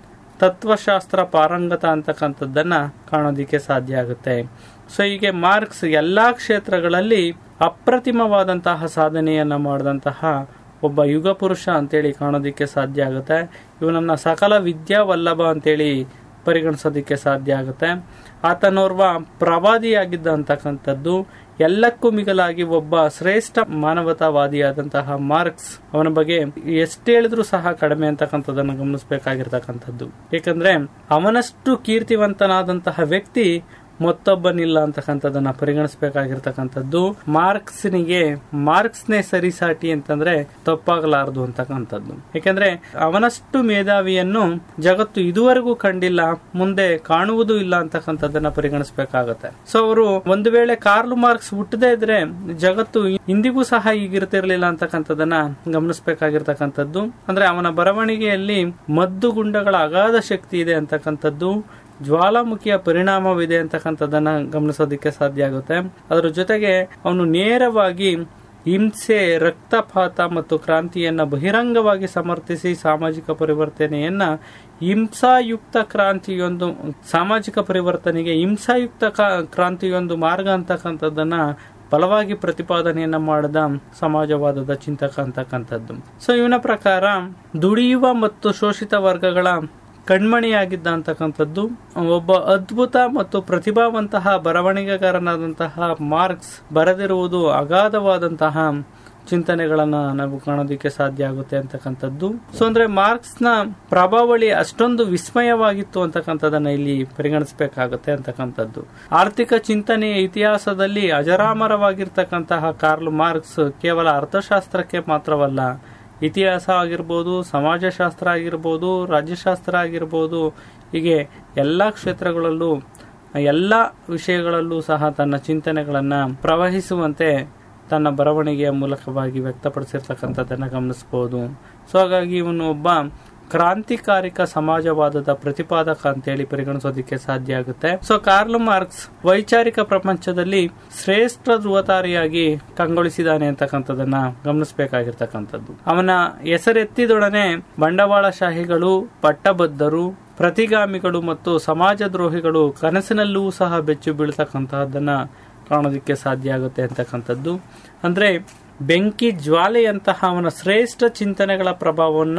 B: ತತ್ವಶಾಸ್ತ್ರ ಪಾರಂಗತ ಅಂತಕ್ಕಂಥದ್ದನ್ನ ಕಾಣೋದಿಕ್ಕೆ ಸಾಧ್ಯ ಆಗುತ್ತೆ ಸೊ ಹೀಗೆ ಮಾರ್ಕ್ಸ್ ಎಲ್ಲಾ ಕ್ಷೇತ್ರಗಳಲ್ಲಿ ಅಪ್ರತಿಮವಾದಂತಹ ಸಾಧನೆಯನ್ನ ಮಾಡಿದಂತಹ ಒಬ್ಬ ಯುಗ ಪುರುಷ ಅಂತೇಳಿ ಕಾಣೋದಿಕ್ಕೆ ಸಾಧ್ಯ ಆಗುತ್ತೆ ಇವನನ್ನ ಸಕಲ ವಿದ್ಯಾವಲ್ಲಭ ಅಂತೇಳಿ ಪರಿಗಣಿಸೋದಿಕ್ಕೆ ಸಾಧ್ಯ ಆಗುತ್ತೆ ಆತನೋರ್ವ ಪ್ರವಾದಿಯಾಗಿದ್ದ ಅಂತಕ್ಕಂಥದ್ದು ಎಲ್ಲಕ್ಕೂ ಮಿಗಲಾಗಿ ಒಬ್ಬ ಶ್ರೇಷ್ಠ ಮಾನವತಾವಾದಿಯಾದಂತಹ ಮಾರ್ಕ್ಸ್ ಅವನ ಬಗ್ಗೆ ಎಷ್ಟು ಹೇಳಿದ್ರು ಸಹ ಕಡಿಮೆ ಅಂತಕ್ಕಂಥದ್ದನ್ನು ಗಮನಿಸಬೇಕಾಗಿರ್ತಕ್ಕಂಥದ್ದು ಏಕೆಂದ್ರೆ ಅವನಷ್ಟು ಕೀರ್ತಿವಂತನಾದಂತಹ ವ್ಯಕ್ತಿ ಮತ್ತೊಬ್ಬನಿಲ್ಲ ಅಂತಕ್ಕಂಥದ್ದನ್ನ ಪರಿಗಣಿಸಬೇಕಾಗಿರ್ತಕ್ಕಂಥದ್ದು ಮಾರ್ಕ್ಸ್ನಿಗೆ ಮಾರ್ಕ್ಸ್ನೇ ಸರಿಸಾಟಿ ಅಂತಂದ್ರೆ ತಪ್ಪಾಗಲಾರದು ಅಂತಕ್ಕಂಥದ್ದು ಯಾಕಂದ್ರೆ ಅವನಷ್ಟು ಮೇಧಾವಿಯನ್ನು ಜಗತ್ತು ಇದುವರೆಗೂ ಕಂಡಿಲ್ಲ ಮುಂದೆ ಕಾಣುವುದೂ ಇಲ್ಲ ಅಂತಕ್ಕಂಥದ್ದನ್ನ ಪರಿಗಣಿಸಬೇಕಾಗತ್ತೆ ಸೊ ಅವರು ಒಂದು ವೇಳೆ ಕಾರ್ಲ್ ಮಾರ್ಕ್ಸ್ ಹುಟ್ಟದೇ ಇದ್ರೆ ಜಗತ್ತು ಇಂದಿಗೂ ಸಹ ಈಗಿರ್ತಿರ್ಲಿಲ್ಲ ಅಂತಕ್ಕಂಥದ್ದನ್ನ ಗಮನಿಸಬೇಕಾಗಿರ್ತಕ್ಕಂಥದ್ದು ಅಂದ್ರೆ ಅವನ ಬರವಣಿಗೆಯಲ್ಲಿ ಮದ್ದು ಗುಂಡಗಳ ಅಗಾಧ ಶಕ್ತಿ ಇದೆ ಅಂತಕ್ಕಂಥದ್ದು ಜ್ವಾಲಾಮುಖಿಯ ಪರಿಣಾಮವಿದೆ ಅಂತಕ್ಕಂಥದ್ದನ್ನ ಗಮನಿಸೋದಕ್ಕೆ ಸಾಧ್ಯ ಆಗುತ್ತೆ ಅದರ ಜೊತೆಗೆ ಅವನು ನೇರವಾಗಿ ಹಿಂಸೆ ರಕ್ತಪಾತ ಮತ್ತು ಕ್ರಾಂತಿಯನ್ನ ಬಹಿರಂಗವಾಗಿ ಸಮರ್ಥಿಸಿ ಸಾಮಾಜಿಕ ಪರಿವರ್ತನೆಯನ್ನ ಹಿಂಸಾಯುಕ್ತ ಕ್ರಾಂತಿಯೊಂದು ಸಾಮಾಜಿಕ ಪರಿವರ್ತನೆಗೆ ಹಿಂಸಾಯುಕ್ತ ಕ್ರಾಂತಿಯೊಂದು ಮಾರ್ಗ ಅಂತಕ್ಕಂಥದ್ದನ್ನ ಬಲವಾಗಿ ಪ್ರತಿಪಾದನೆಯನ್ನ ಮಾಡಿದ ಸಮಾಜವಾದದ ಚಿಂತಕ ಅಂತಕ್ಕಂಥದ್ದು ಸೊ ಇವನ ಪ್ರಕಾರ ದುಡಿಯುವ ಮತ್ತು ಶೋಷಿತ ವರ್ಗಗಳ ಕಣ್ಮಣಿಯಾಗಿದ್ದ ಅಂತಕ್ಕಂಥದ್ದು ಒಬ್ಬ ಅದ್ಭುತ ಮತ್ತು ಪ್ರತಿಭಾವಂತಹ ಬರವಣಿಗೆಗಾರನಾದಂತಹ ಮಾರ್ಕ್ಸ್ ಬರೆದಿರುವುದು ಅಗಾಧವಾದಂತಹ ಚಿಂತನೆಗಳನ್ನ ನಾವು ಕಾಣೋದಿಕ್ಕೆ ಸಾಧ್ಯ ಆಗುತ್ತೆ ಅಂತಕ್ಕಂಥದ್ದು ಸೊ ಅಂದ್ರೆ ಮಾರ್ಕ್ಸ್ ನ ಪ್ರಭಾವಳಿ ಅಷ್ಟೊಂದು ವಿಸ್ಮಯವಾಗಿತ್ತು ಅಂತಕ್ಕಂಥದ್ದನ್ನ ಇಲ್ಲಿ ಪರಿಗಣಿಸಬೇಕಾಗುತ್ತೆ ಅಂತಕ್ಕಂಥದ್ದು ಆರ್ಥಿಕ ಚಿಂತನೆಯ ಇತಿಹಾಸದಲ್ಲಿ ಅಜರಾಮರವಾಗಿರ್ತಕ್ಕಂತಹ ಕಾರ್ಲ್ ಮಾರ್ಕ್ಸ್ ಕೇವಲ ಅರ್ಥಶಾಸ್ತ್ರಕ್ಕೆ ಮಾತ್ರವಲ್ಲ ಇತಿಹಾಸ ಆಗಿರ್ಬೋದು ಸಮಾಜಶಾಸ್ತ್ರ ಆಗಿರ್ಬೋದು ರಾಜ್ಯಶಾಸ್ತ್ರ ಆಗಿರ್ಬೋದು ಹೀಗೆ ಎಲ್ಲ ಕ್ಷೇತ್ರಗಳಲ್ಲೂ ಎಲ್ಲ ವಿಷಯಗಳಲ್ಲೂ ಸಹ ತನ್ನ ಚಿಂತನೆಗಳನ್ನ ಪ್ರವಹಿಸುವಂತೆ ತನ್ನ ಬರವಣಿಗೆಯ ಮೂಲಕವಾಗಿ ವ್ಯಕ್ತಪಡಿಸಿರ್ತಕ್ಕಂಥದ್ದನ್ನ ಗಮನಿಸಬಹುದು ಸೊ ಹಾಗಾಗಿ ಇವನು ಒಬ್ಬ ಕ್ರಾಂತಿಕಾರಿಕ ಸಮಾಜವಾದದ ಪ್ರತಿಪಾದಕ ಅಂತೇಳಿ ಪರಿಗಣಿಸೋದಕ್ಕೆ ಸಾಧ್ಯ ಆಗುತ್ತೆ ಸೊ ಕಾರ್ಲ್ ಮಾರ್ಕ್ಸ್ ವೈಚಾರಿಕ ಪ್ರಪಂಚದಲ್ಲಿ ಶ್ರೇಷ್ಠ ಧ್ರುವತಾರಿಯಾಗಿ ಕಂಗೊಳಿಸಿದಾನೆ ಅಂತಕ್ಕಂಥದ್ದನ್ನ ಗಮನಿಸಬೇಕಾಗಿರ್ತಕ್ಕಂಥದ್ದು ಅವನ ಹೆಸರೆತ್ತಿದೊಡನೆ ಬಂಡವಾಳಶಾಹಿಗಳು ಪಟ್ಟಬದ್ಧರು ಪ್ರತಿಗಾಮಿಗಳು ಮತ್ತು ಸಮಾಜದ್ರೋಹಿಗಳು ಕನಸಿನಲ್ಲೂ ಸಹ ಬೆಚ್ಚು ಬೀಳ್ತಕ್ಕಂತಹದ್ದನ್ನ ಕಾಣೋದಕ್ಕೆ ಸಾಧ್ಯ ಆಗುತ್ತೆ ಅಂತಕ್ಕಂಥದ್ದು ಅಂದ್ರೆ ಬೆಂಕಿ ಜ್ವಾಲೆಯಂತಹ ಅವನ ಶ್ರೇಷ್ಠ ಚಿಂತನೆಗಳ ಪ್ರಭಾವವನ್ನ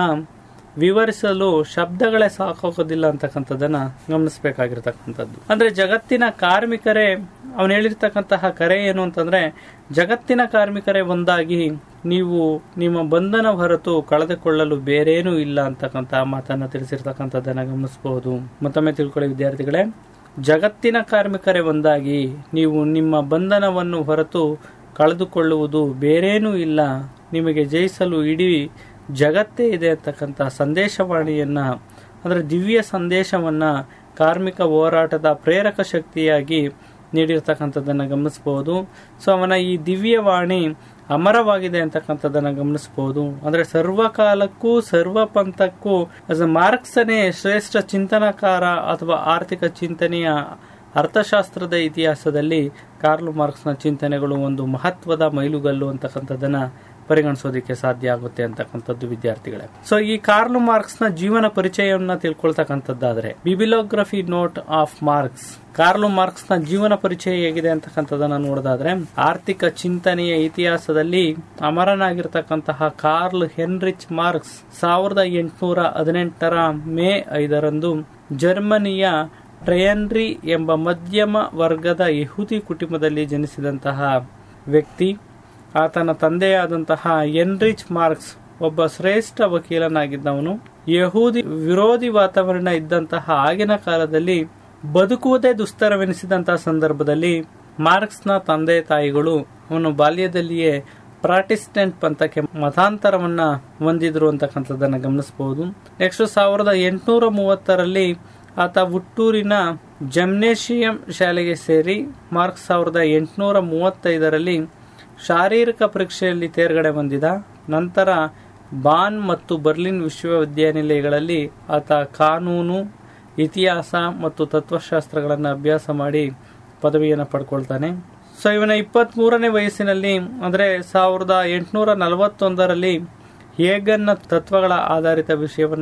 B: ವಿವರಿಸಲು ಶಬ್ದಗಳೇ ಸಾಕಾಗೋದಿಲ್ಲ ಅಂತಕ್ಕಂಥದ್ದನ್ನ ಗಮನಿಸಬೇಕಾಗಿರ್ತಕ್ಕಂಥದ್ದು ಅಂದ್ರೆ ಜಗತ್ತಿನ ಕಾರ್ಮಿಕರೇ ಅವನು ಹೇಳಿರ್ತಕ್ಕಂತಹ ಕರೆ ಏನು ಅಂತಂದ್ರೆ ಜಗತ್ತಿನ ಕಾರ್ಮಿಕರೇ ಒಂದಾಗಿ ನೀವು ನಿಮ್ಮ ಬಂಧನ ಹೊರತು ಕಳೆದುಕೊಳ್ಳಲು ಬೇರೇನೂ ಇಲ್ಲ ಅಂತಕ್ಕಂತಹ ಮಾತನ್ನ ತಿಳಿಸಿರ್ತಕ್ಕಂಥದ್ದನ್ನ ಗಮನಿಸಬಹುದು ಮತ್ತೊಮ್ಮೆ ತಿಳ್ಕೊಳ್ಳಿ ವಿದ್ಯಾರ್ಥಿಗಳೇ ಜಗತ್ತಿನ ಕಾರ್ಮಿಕರೇ ಒಂದಾಗಿ ನೀವು ನಿಮ್ಮ ಬಂಧನವನ್ನು ಹೊರತು ಕಳೆದುಕೊಳ್ಳುವುದು ಬೇರೇನೂ ಇಲ್ಲ ನಿಮಗೆ ಜಯಿಸಲು ಇಡೀ ಜಗತ್ತೇ ಇದೆ ಅಂತಕ್ಕಂಥ ಸಂದೇಶವಾಣಿಯನ್ನ ಅಂದ್ರೆ ದಿವ್ಯ ಸಂದೇಶವನ್ನ ಕಾರ್ಮಿಕ ಹೋರಾಟದ ಪ್ರೇರಕ ಶಕ್ತಿಯಾಗಿ ನೀಡಿರ್ತಕ್ಕಂಥದ್ದನ್ನ ಗಮನಿಸಬಹುದು ಸೊ ಅವನ ಈ ದಿವ್ಯವಾಣಿ ಅಮರವಾಗಿದೆ ಅಂತಕ್ಕಂಥದ್ದನ್ನ ಗಮನಿಸಬಹುದು ಅಂದ್ರೆ ಸರ್ವಕಾಲಕ್ಕೂ ಸರ್ವ ಪಂಥಕ್ಕೂ ಮಾರ್ಕ್ಸನೇ ಶ್ರೇಷ್ಠ ಚಿಂತನಕಾರ ಅಥವಾ ಆರ್ಥಿಕ ಚಿಂತನೆಯ ಅರ್ಥಶಾಸ್ತ್ರದ ಇತಿಹಾಸದಲ್ಲಿ ಕಾರ್ಲ್ ಮಾರ್ಕ್ಸ್ನ ಚಿಂತನೆಗಳು ಒಂದು ಮಹತ್ವದ ಮೈಲುಗಲ್ಲು ಅಂತಕ್ಕಂಥದ್ದನ್ನ ಪರಿಗಣಿಸೋದಕ್ಕೆ ಸಾಧ್ಯ ಆಗುತ್ತೆ ಅಂತಕ್ಕಂಥದ್ದು ವಿದ್ಯಾರ್ಥಿಗಳೇ ಸೊ ಈ ಕಾರ್ಲ್ ಮಾರ್ಕ್ಸ್ ನ ಜೀವನ ಪರಿಚಯವನ್ನ ತಿಳ್ಕೊಳ್ತಕ್ಕಂಥದ್ದಾದ್ರೆ bibliography note of Marx Karl Marx ನ ಜೀವನ ಪರಿಚಯ ಹೇಗಿದೆ ಅಂತಕ್ಕಂಥದ್ದನ್ನ ನೋಡೋದಾದ್ರೆ ಆರ್ಥಿಕ ಚಿಂತನೆಯ ಇತಿಹಾಸದಲ್ಲಿ ಅಮರನಾಗಿರ್ತಕ್ಕಂತಹ ಕಾರ್ಲ್ ಹೆನ್ರಿಚ್ ಮಾರ್ಕ್ಸ್ ಸಾವಿರದ ಎಂಟುನೂರ ಹದಿನೆಂಟರ ಮೇ ಐದರಂದು ಜರ್ಮನಿಯ ಟ್ರಯನ್ರಿ ಎಂಬ ಮಧ್ಯಮ ವರ್ಗದ ಯಹೂದಿ ಕುಟುಂಬದಲ್ಲಿ ಜನಿಸಿದಂತಹ ವ್ಯಕ್ತಿ ಆತನ ತಂದೆಯಾದಂತಹ ಎನ್ರಿಚ್ ಮಾರ್ಕ್ಸ್ ಒಬ್ಬ ಶ್ರೇಷ್ಠ ವಕೀಲನಾಗಿದ್ದವನು ಯಹೂದಿ ವಿರೋಧಿ ವಾತಾವರಣ ಇದ್ದಂತಹ ಆಗಿನ ಕಾಲದಲ್ಲಿ ಬದುಕುವುದೇ ದುಸ್ತರವೆನಿಸಿದಂತಹ ಸಂದರ್ಭದಲ್ಲಿ ಮಾರ್ಕ್ಸ್ನ ತಂದೆ ತಾಯಿಗಳು ಅವನು ಬಾಲ್ಯದಲ್ಲಿಯೇ ಪ್ರಾಟಿಸ್ಟೆಂಟ್ ಪಂಥಕ್ಕೆ ಮತಾಂತರವನ್ನ ಹೊಂದಿದ್ರು ಅಂತಕ್ಕಂಥದ್ದನ್ನ ಗಮನಿಸಬಹುದು ನೆಕ್ಸ್ಟ್ ಸಾವಿರದ ಎಂಟುನೂರ ಮೂವತ್ತರಲ್ಲಿ ಆತ ಹುಟ್ಟೂರಿನ ಜಮ್ನೇಷಿಯಂ ಶಾಲೆಗೆ ಸೇರಿ ಮಾರ್ಕ್ಸ್ ಸಾವಿರದ ಎಂಟುನೂರ ಮೂವತ್ತೈದರಲ್ಲಿ ಶಾರೀರಿಕ ಪರೀಕ್ಷೆಯಲ್ಲಿ ತೇರ್ಗಡೆ ಹೊಂದಿದ ನಂತರ ಬಾನ್ ಮತ್ತು ಬರ್ಲಿನ್ ವಿಶ್ವವಿದ್ಯಾನಿಲಯಗಳಲ್ಲಿ ಆತ ಕಾನೂನು ಇತಿಹಾಸ ಮತ್ತು ತತ್ವಶಾಸ್ತ್ರಗಳನ್ನು ಅಭ್ಯಾಸ ಮಾಡಿ ಪದವಿಯನ್ನು ಪಡ್ಕೊಳ್ತಾನೆ ಸೊ ಇವನ ಇಪ್ಪತ್ತ್ ಮೂರನೇ ವಯಸ್ಸಿನಲ್ಲಿ ಅಂದರೆ ಸಾವಿರದ ಎಂಟುನೂರ ನಲವತ್ತೊಂದರಲ್ಲಿ ಹೇಗನ್ನ ತತ್ವಗಳ ಆಧಾರಿತ ವಿಷಯವನ್ನ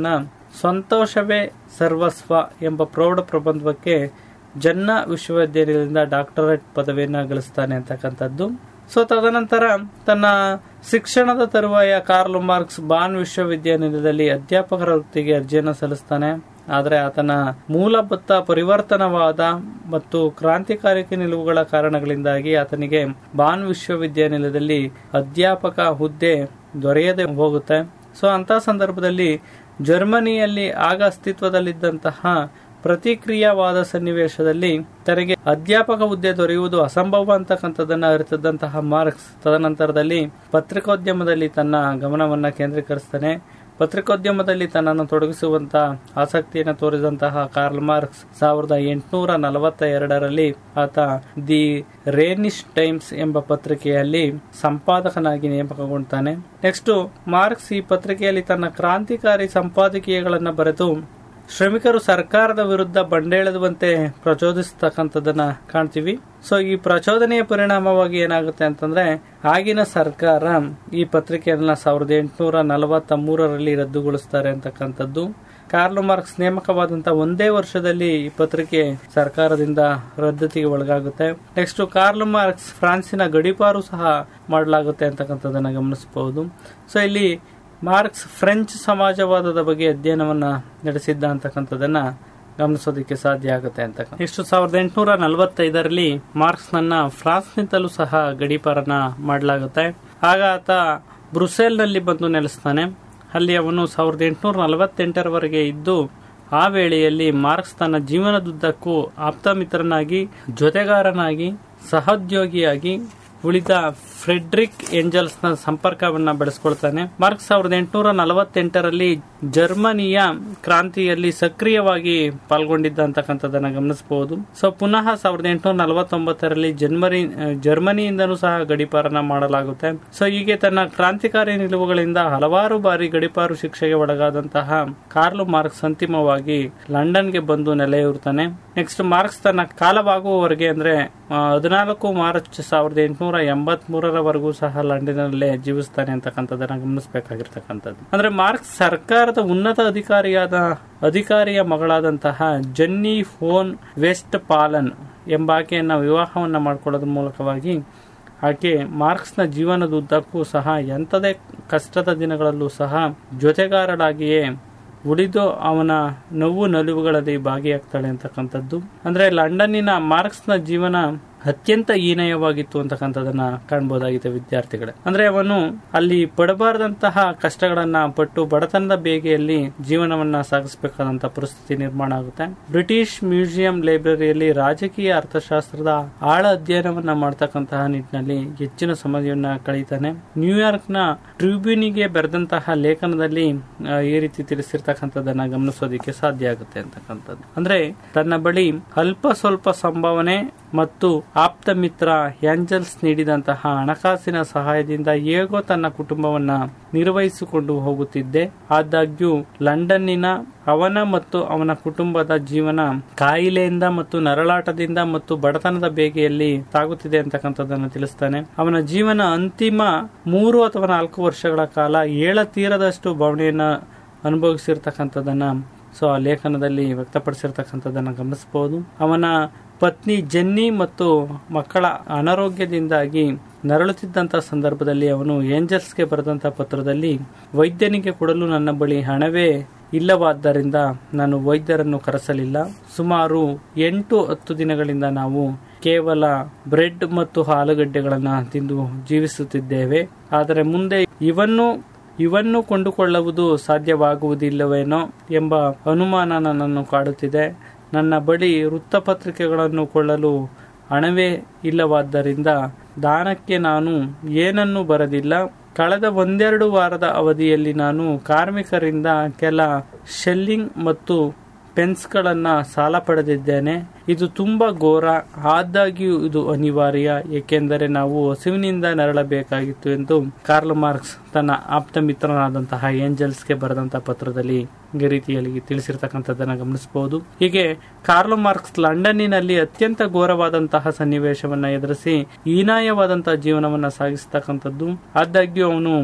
B: ಸಂತೋಷವೇ ಸರ್ವಸ್ವ ಎಂಬ ಪ್ರೌಢ ಪ್ರಬಂಧಕ್ಕೆ ಜನ್ನ ವಿಶ್ವವಿದ್ಯಾನಿಲಯದಿಂದ ಡಾಕ್ಟರೇಟ್ ಪದವಿಯನ್ನು ಗಳಿಸ್ತಾನೆ ಅಂತಕ್ಕಂಥದ್ದು ಸೊ ತದನಂತರ ತನ್ನ ಶಿಕ್ಷಣದ ತರುವಾಯ ಕಾರ್ಲ್ ಮಾರ್ಕ್ಸ್ ಬಾನ್ ವಿಶ್ವವಿದ್ಯಾನಿಲಯದಲ್ಲಿ ಅಧ್ಯಾಪಕರ ವೃತ್ತಿಗೆ ಅರ್ಜಿಯನ್ನು ಸಲ್ಲಿಸ್ತಾನೆ ಆದರೆ ಆತನ ಮೂಲಭೂತ ಪರಿವರ್ತನವಾದ ಮತ್ತು ಕ್ರಾಂತಿಕಾರಿಕ ನಿಲುವುಗಳ ಕಾರಣಗಳಿಂದಾಗಿ ಆತನಿಗೆ ಬಾನ್ ವಿಶ್ವವಿದ್ಯಾನಿಲಯದಲ್ಲಿ ಅಧ್ಯಾಪಕ ಹುದ್ದೆ ದೊರೆಯದೆ ಹೋಗುತ್ತೆ ಸೊ ಅಂತ ಸಂದರ್ಭದಲ್ಲಿ ಜರ್ಮನಿಯಲ್ಲಿ ಆಗ ಅಸ್ತಿತ್ವದಲ್ಲಿದ್ದಂತಹ ಪ್ರತಿಕ್ರಿಯಾವಾದ ಸನ್ನಿವೇಶದಲ್ಲಿ ತನಗೆ ಅಧ್ಯಾಪಕ ಹುದ್ದೆ ದೊರೆಯುವುದು ಅಸಂಭವ ಅಂತಕ್ಕಂಥದ್ದನ್ನ ಅರಿತಂತಹ ಮಾರ್ಕ್ಸ್ ತದನಂತರದಲ್ಲಿ ಪತ್ರಿಕೋದ್ಯಮದಲ್ಲಿ ತನ್ನ ಗಮನವನ್ನ ಕೇಂದ್ರೀಕರಿಸ್ತಾನೆ ಪತ್ರಿಕೋದ್ಯಮದಲ್ಲಿ ತನ್ನನ್ನು ತೊಡಗಿಸುವಂತ ಆಸಕ್ತಿಯನ್ನು ತೋರಿದಂತಹ ಕಾರ್ಲ್ ಮಾರ್ಕ್ಸ್ ಸಾವಿರದ ಎಂಟುನೂರ ನಲವತ್ತ ಎರಡರಲ್ಲಿ ಆತ ದಿ ರೇನಿಶ್ ಟೈಮ್ಸ್ ಎಂಬ ಪತ್ರಿಕೆಯಲ್ಲಿ ಸಂಪಾದಕನಾಗಿ ನೇಮಕಗೊಳ್ತಾನೆ ನೆಕ್ಸ್ಟ್ ಮಾರ್ಕ್ಸ್ ಈ ಪತ್ರಿಕೆಯಲ್ಲಿ ತನ್ನ ಕ್ರಾಂತಿಕಾರಿ ಸಂಪಾದಕೀಯಗಳನ್ನು ಬರೆದು ಶ್ರಮಿಕರು ಸರ್ಕಾರದ ವಿರುದ್ಧ ಬಂಡೇಳುವಂತೆ ಪ್ರಚೋದಿಸ್ತಕ್ಕಂಥದ್ದನ್ನ ಕಾಣ್ತೀವಿ ಸೊ ಈ ಪ್ರಚೋದನೆಯ ಪರಿಣಾಮವಾಗಿ ಏನಾಗುತ್ತೆ ಅಂತಂದ್ರೆ ಆಗಿನ ಸರ್ಕಾರ ಈ ಪತ್ರಿಕೆಯನ್ನ ಸಾವಿರದ ಎಂಟುನೂರ ನಲವತ್ತ ಮೂರರಲ್ಲಿ ರದ್ದುಗೊಳಿಸ್ತಾರೆ ಅಂತಕ್ಕಂಥದ್ದು ಕಾರ್ಲ್ ಮಾರ್ಕ್ಸ್ ನೇಮಕವಾದಂತ ಒಂದೇ ವರ್ಷದಲ್ಲಿ ಈ ಪತ್ರಿಕೆ ಸರ್ಕಾರದಿಂದ ರದ್ದತಿಗೆ ಒಳಗಾಗುತ್ತೆ ನೆಕ್ಸ್ಟ್ ಕಾರ್ಲ್ ಮಾರ್ಕ್ಸ್ ಫ್ರಾನ್ಸಿನ ಗಡಿಪಾರು ಸಹ ಮಾಡಲಾಗುತ್ತೆ ಅಂತಕ್ಕಂಥದ್ದನ್ನ ಗಮನಿಸಬಹುದು ಸೊ ಇಲ್ಲಿ ಮಾರ್ಕ್ಸ್ ಫ್ರೆಂಚ್ ಸಮಾಜವಾದದ ಬಗ್ಗೆ ಅಧ್ಯಯನವನ್ನ ನಡೆಸಿದ್ದ ಅಂತಕ್ಕಂಥದ್ದನ್ನ ಗಮನಿಸೋದಕ್ಕೆ ಸಾಧ್ಯ ಆಗುತ್ತೆ ಅಂತ ಇಷ್ಟು ಸಾವಿರದ ಎಂಟುನೂರ ನಲವತ್ತೈದರಲ್ಲಿ ಮಾರ್ಕ್ಸ್ ನನ್ನ ಫ್ರಾನ್ಸ್ನಿಂದಲೂ ಸಹ ಗಡಿಪಾರನ ಮಾಡಲಾಗುತ್ತೆ ಆಗ ಆತ ಬ್ರುಸೆಲ್ನಲ್ಲಿ ಬಂದು ನೆಲೆಸ್ತಾನೆ ಅಲ್ಲಿ ಅವನು ಸಾವಿರದ ಎಂಟುನೂರ ನಲವತ್ತೆಂಟರವರೆಗೆ ಇದ್ದು ಆ ವೇಳೆಯಲ್ಲಿ ಮಾರ್ಕ್ಸ್ ತನ್ನ ಜೀವನದುದ್ದಕ್ಕೂ ಆಪ್ತ ಮಿತ್ರನಾಗಿ ಜೊತೆಗಾರನಾಗಿ ಸಹೋದ್ಯೋಗಿಯಾಗಿ ಉಳಿದ ಫ್ರೆಡ್ರಿಕ್ ಏಂಜಲ್ಸ್ ನ ಸಂಪರ್ಕವನ್ನ ಬೆಳೆಸ್ಕೊಳ್ತಾನೆ ಮಾರ್ಕ್ಸ್ ಸಾವಿರದ ಎಂಟುನೂರ ನಲವತ್ತೆಂಟರಲ್ಲಿ ಜರ್ಮನಿಯ ಕ್ರಾಂತಿಯಲ್ಲಿ ಸಕ್ರಿಯವಾಗಿ ಪಾಲ್ಗೊಂಡಿದ್ದ ಅಂತಕ್ಕಂಥದ್ದನ್ನ ಗಮನಿಸಬಹುದು ಸೊ ಪುನಃ ಸಾವಿರದ ಎಂಟುನೂರ ನಲವತ್ತೊಂಬತ್ತರಲ್ಲಿ ಜರ್ಮನಿ ಜರ್ಮನಿಯಿಂದನೂ ಸಹ ಗಡಿಪಾರನ ಮಾಡಲಾಗುತ್ತೆ ಸೊ ಹೀಗೆ ತನ್ನ ಕ್ರಾಂತಿಕಾರಿ ನಿಲುವುಗಳಿಂದ ಹಲವಾರು ಬಾರಿ ಗಡಿಪಾರು ಶಿಕ್ಷೆಗೆ ಒಳಗಾದಂತಹ ಕಾರ್ಲ್ ಮಾರ್ಕ್ಸ್ ಅಂತಿಮವಾಗಿ ಲಂಡನ್ಗೆ ಬಂದು ನೆಲೆಯೂರ್ತಾನೆ ನೆಕ್ಸ್ಟ್ ಮಾರ್ಕ್ಸ್ ತನ್ನ ಕಾಲವಾಗುವವರೆಗೆ ಅಂದ್ರೆ ಹದಿನಾಲ್ಕು ಮಾರ್ಚ್ ಸಾವಿರದ ಎಂಟುನೂರ ಎಂಬತ್ ಮೂರರವರೆಗೂ ಸಹ ಲಂಡನ್ನಲ್ಲೇ ಜೀವಿಸ್ತಾನೆ ಅಂತಕ್ಕಂಥದ್ದನ್ನ ಗಮನಿಸಬೇಕಾಗಿರ್ತಕ್ಕಂಥದ್ದು ಅಂದ್ರೆ ಮಾರ್ಕ್ಸ್ ಸರ್ಕಾರದ ಉನ್ನತ ಅಧಿಕಾರಿಯಾದ ಅಧಿಕಾರಿಯ ಮಗಳಾದಂತಹ ಜನ್ನಿ ಫೋನ್ ವೆಸ್ಟ್ ಪಾಲನ್ ಎಂಬಾಕೆಯನ್ನ ವಿವಾಹವನ್ನ ಮಾಡಿಕೊಳ್ಳೋದ್ರ ಮೂಲಕವಾಗಿ ಆಕೆ ಮಾರ್ಕ್ಸ್ನ ಜೀವನದುದ್ದಕ್ಕೂ ಸಹ ಎಂಥದೇ ಕಷ್ಟದ ದಿನಗಳಲ್ಲೂ ಸಹ ಜೊತೆಗಾರಳಾಗಿಯೇ ಉಳಿದು ಅವನ ನೋವು ನಲಿವುಗಳಲ್ಲಿ ಭಾಗಿಯಾಗ್ತಾಳೆ ಅಂತಕ್ಕಂಥದ್ದು ಅಂದ್ರೆ ಲಂಡನ್ನಿನ ಮಾರ್ಕ್ಸ್ನ ಜೀವನ ಅತ್ಯಂತ ಹೀನಯವಾಗಿತ್ತು ಅಂತಕ್ಕಂಥದನ್ನ ಕಾಣಬಹುದಾಗಿದೆ ವಿದ್ಯಾರ್ಥಿಗಳೇ ಅಂದ್ರೆ ಅವನು ಅಲ್ಲಿ ಪಡಬಾರದಂತಹ ಕಷ್ಟಗಳನ್ನ ಪಟ್ಟು ಬಡತನದ ಬೇಗೆಯಲ್ಲಿ ಜೀವನವನ್ನ ಸಾಗಿಸಬೇಕಾದಂತಹ ಪರಿಸ್ಥಿತಿ ನಿರ್ಮಾಣ ಆಗುತ್ತೆ ಬ್ರಿಟಿಷ್ ಮ್ಯೂಸಿಯಂ ಲೈಬ್ರರಿಯಲ್ಲಿ ರಾಜಕೀಯ ಅರ್ಥಶಾಸ್ತ್ರದ ಆಳ ಅಧ್ಯಯನವನ್ನ ಮಾಡ್ತಕ್ಕಂತಹ ನಿಟ್ಟಿನಲ್ಲಿ ಹೆಚ್ಚಿನ ಸಮಯವನ್ನ ಕಳೀತಾನೆ ನ್ಯೂಯಾರ್ಕ್ನ ಟ್ರಿಬ್ಯೂನಿಗೆ ಬರೆದಂತಹ ಲೇಖನದಲ್ಲಿ ಆ, ಈ ರೀತಿ ತಿಳಿಸಿರ್ತಕ್ಕಂಥದ್ದನ್ನ ಗಮನಿಸೋದಕ್ಕೆ ಸಾಧ್ಯ ಆಗುತ್ತೆ ಅಂತಕ್ಕಂಥದ್ದು ಅಂದ್ರೆ ತನ್ನ ಬಳಿ ಅಲ್ಪ ಸ್ವಲ್ಪ ಸಂಭಾವನೆ ಮತ್ತು ಆಪ್ತ ಮಿತ್ರ ಏಂಜಲ್ಸ್ ನೀಡಿದಂತಹ ಹಣಕಾಸಿನ ಸಹಾಯದಿಂದ ಹೇಗೋ ತನ್ನ ಕುಟುಂಬವನ್ನ ನಿರ್ವಹಿಸಿಕೊಂಡು ಹೋಗುತ್ತಿದ್ದೆ ಆದಾಗ್ಯೂ ಲಂಡನ್ನಿನ ಅವನ ಮತ್ತು ಅವನ ಕುಟುಂಬದ ಜೀವನ ಕಾಯಿಲೆಯಿಂದ ಮತ್ತು ನರಳಾಟದಿಂದ ಮತ್ತು ಬಡತನದ ಬೇಗೆಯಲ್ಲಿ ಸಾಗುತ್ತಿದೆ ಅಂತಕ್ಕಂಥದ್ದನ್ನು ತಿಳಿಸ್ತಾನೆ ಅವನ ಜೀವನ ಅಂತಿಮ ಮೂರು ಅಥವಾ ನಾಲ್ಕು ವರ್ಷಗಳ ಕಾಲ ಏಳ ತೀರದಷ್ಟು ಭಾವನೆಯನ್ನ ಅನುಭವಿಸಿರ್ತಕ್ಕಂಥದ್ದನ್ನ ಸೊ ಆ ಲೇಖನದಲ್ಲಿ ವ್ಯಕ್ತಪಡಿಸಿರ್ತಕ್ಕಂಥದ್ದನ್ನ ಗಮನಿಸಬಹುದು ಅವನ ಪತ್ನಿ ಜೆನ್ನಿ ಮತ್ತು ಮಕ್ಕಳ ಅನಾರೋಗ್ಯದಿಂದಾಗಿ ನರಳುತ್ತಿದ್ದಂಥ ಸಂದರ್ಭದಲ್ಲಿ ಅವನು ಏಂಜಲ್ಸ್ಗೆ ಬರೆದಂಥ ಪತ್ರದಲ್ಲಿ ವೈದ್ಯನಿಗೆ ಕೊಡಲು ನನ್ನ ಬಳಿ ಹಣವೇ ಇಲ್ಲವಾದ್ದರಿಂದ ನಾನು ವೈದ್ಯರನ್ನು ಕರೆಸಲಿಲ್ಲ ಸುಮಾರು ಎಂಟು ಹತ್ತು ದಿನಗಳಿಂದ ನಾವು ಕೇವಲ ಬ್ರೆಡ್ ಮತ್ತು ಆಲೂಗಡ್ಡೆಗಳನ್ನು ತಿಂದು ಜೀವಿಸುತ್ತಿದ್ದೇವೆ ಆದರೆ ಮುಂದೆ ಇವನ್ನು ಇವನ್ನು ಕೊಂಡುಕೊಳ್ಳುವುದು ಸಾಧ್ಯವಾಗುವುದಿಲ್ಲವೇನೋ ಎಂಬ ಅನುಮಾನ ನನ್ನನ್ನು ಕಾಡುತ್ತಿದೆ ನನ್ನ ಬಳಿ ವೃತ್ತಪತ್ರಿಕೆಗಳನ್ನು ಕೊಳ್ಳಲು ಹಣವೇ ಇಲ್ಲವಾದ್ದರಿಂದ ದಾನಕ್ಕೆ ನಾನು ಏನನ್ನೂ ಬರದಿಲ್ಲ ಕಳೆದ ಒಂದೆರಡು ವಾರದ ಅವಧಿಯಲ್ಲಿ ನಾನು ಕಾರ್ಮಿಕರಿಂದ ಕೆಲ ಶೆಲ್ಲಿಂಗ್ ಮತ್ತು ಪೆನ್ಸ್ಗಳನ್ನ ಸಾಲ ಪಡೆದಿದ್ದೇನೆ ಇದು ತುಂಬಾ ಘೋರ ಆದಾಗ್ಯೂ ಇದು ಅನಿವಾರ್ಯ ಏಕೆಂದರೆ ನಾವು ಹಸಿವಿನಿಂದ ನರಳಬೇಕಾಗಿತ್ತು ಎಂದು ಕಾರ್ಲ್ ಮಾರ್ಕ್ಸ್ ತನ್ನ ಆಪ್ತ ಮಿತ್ರನಾದಂತಹ ಏಂಜಲ್ಸ್ಗೆ ಬರೆದಂತಹ ಪತ್ರದಲ್ಲಿ ಈ ರೀತಿಯಲ್ಲಿ ತಿಳಿಸಿರ್ತಕ್ಕಂಥದ್ದನ್ನ ಗಮನಿಸಬಹುದು ಹೀಗೆ ಕಾರ್ಲ್ ಮಾರ್ಕ್ಸ್ ಲಂಡನ್ನಿನಲ್ಲಿ ಅತ್ಯಂತ ಘೋರವಾದಂತಹ ಸನ್ನಿವೇಶವನ್ನ ಎದುರಿಸಿ ಹೀನಾಯವಾದಂತಹ ಜೀವನವನ್ನ ಸಾಗಿಸ್ತಕ್ಕಂಥದ್ದು ಆದಾಗ್ಯೂ ಅವನು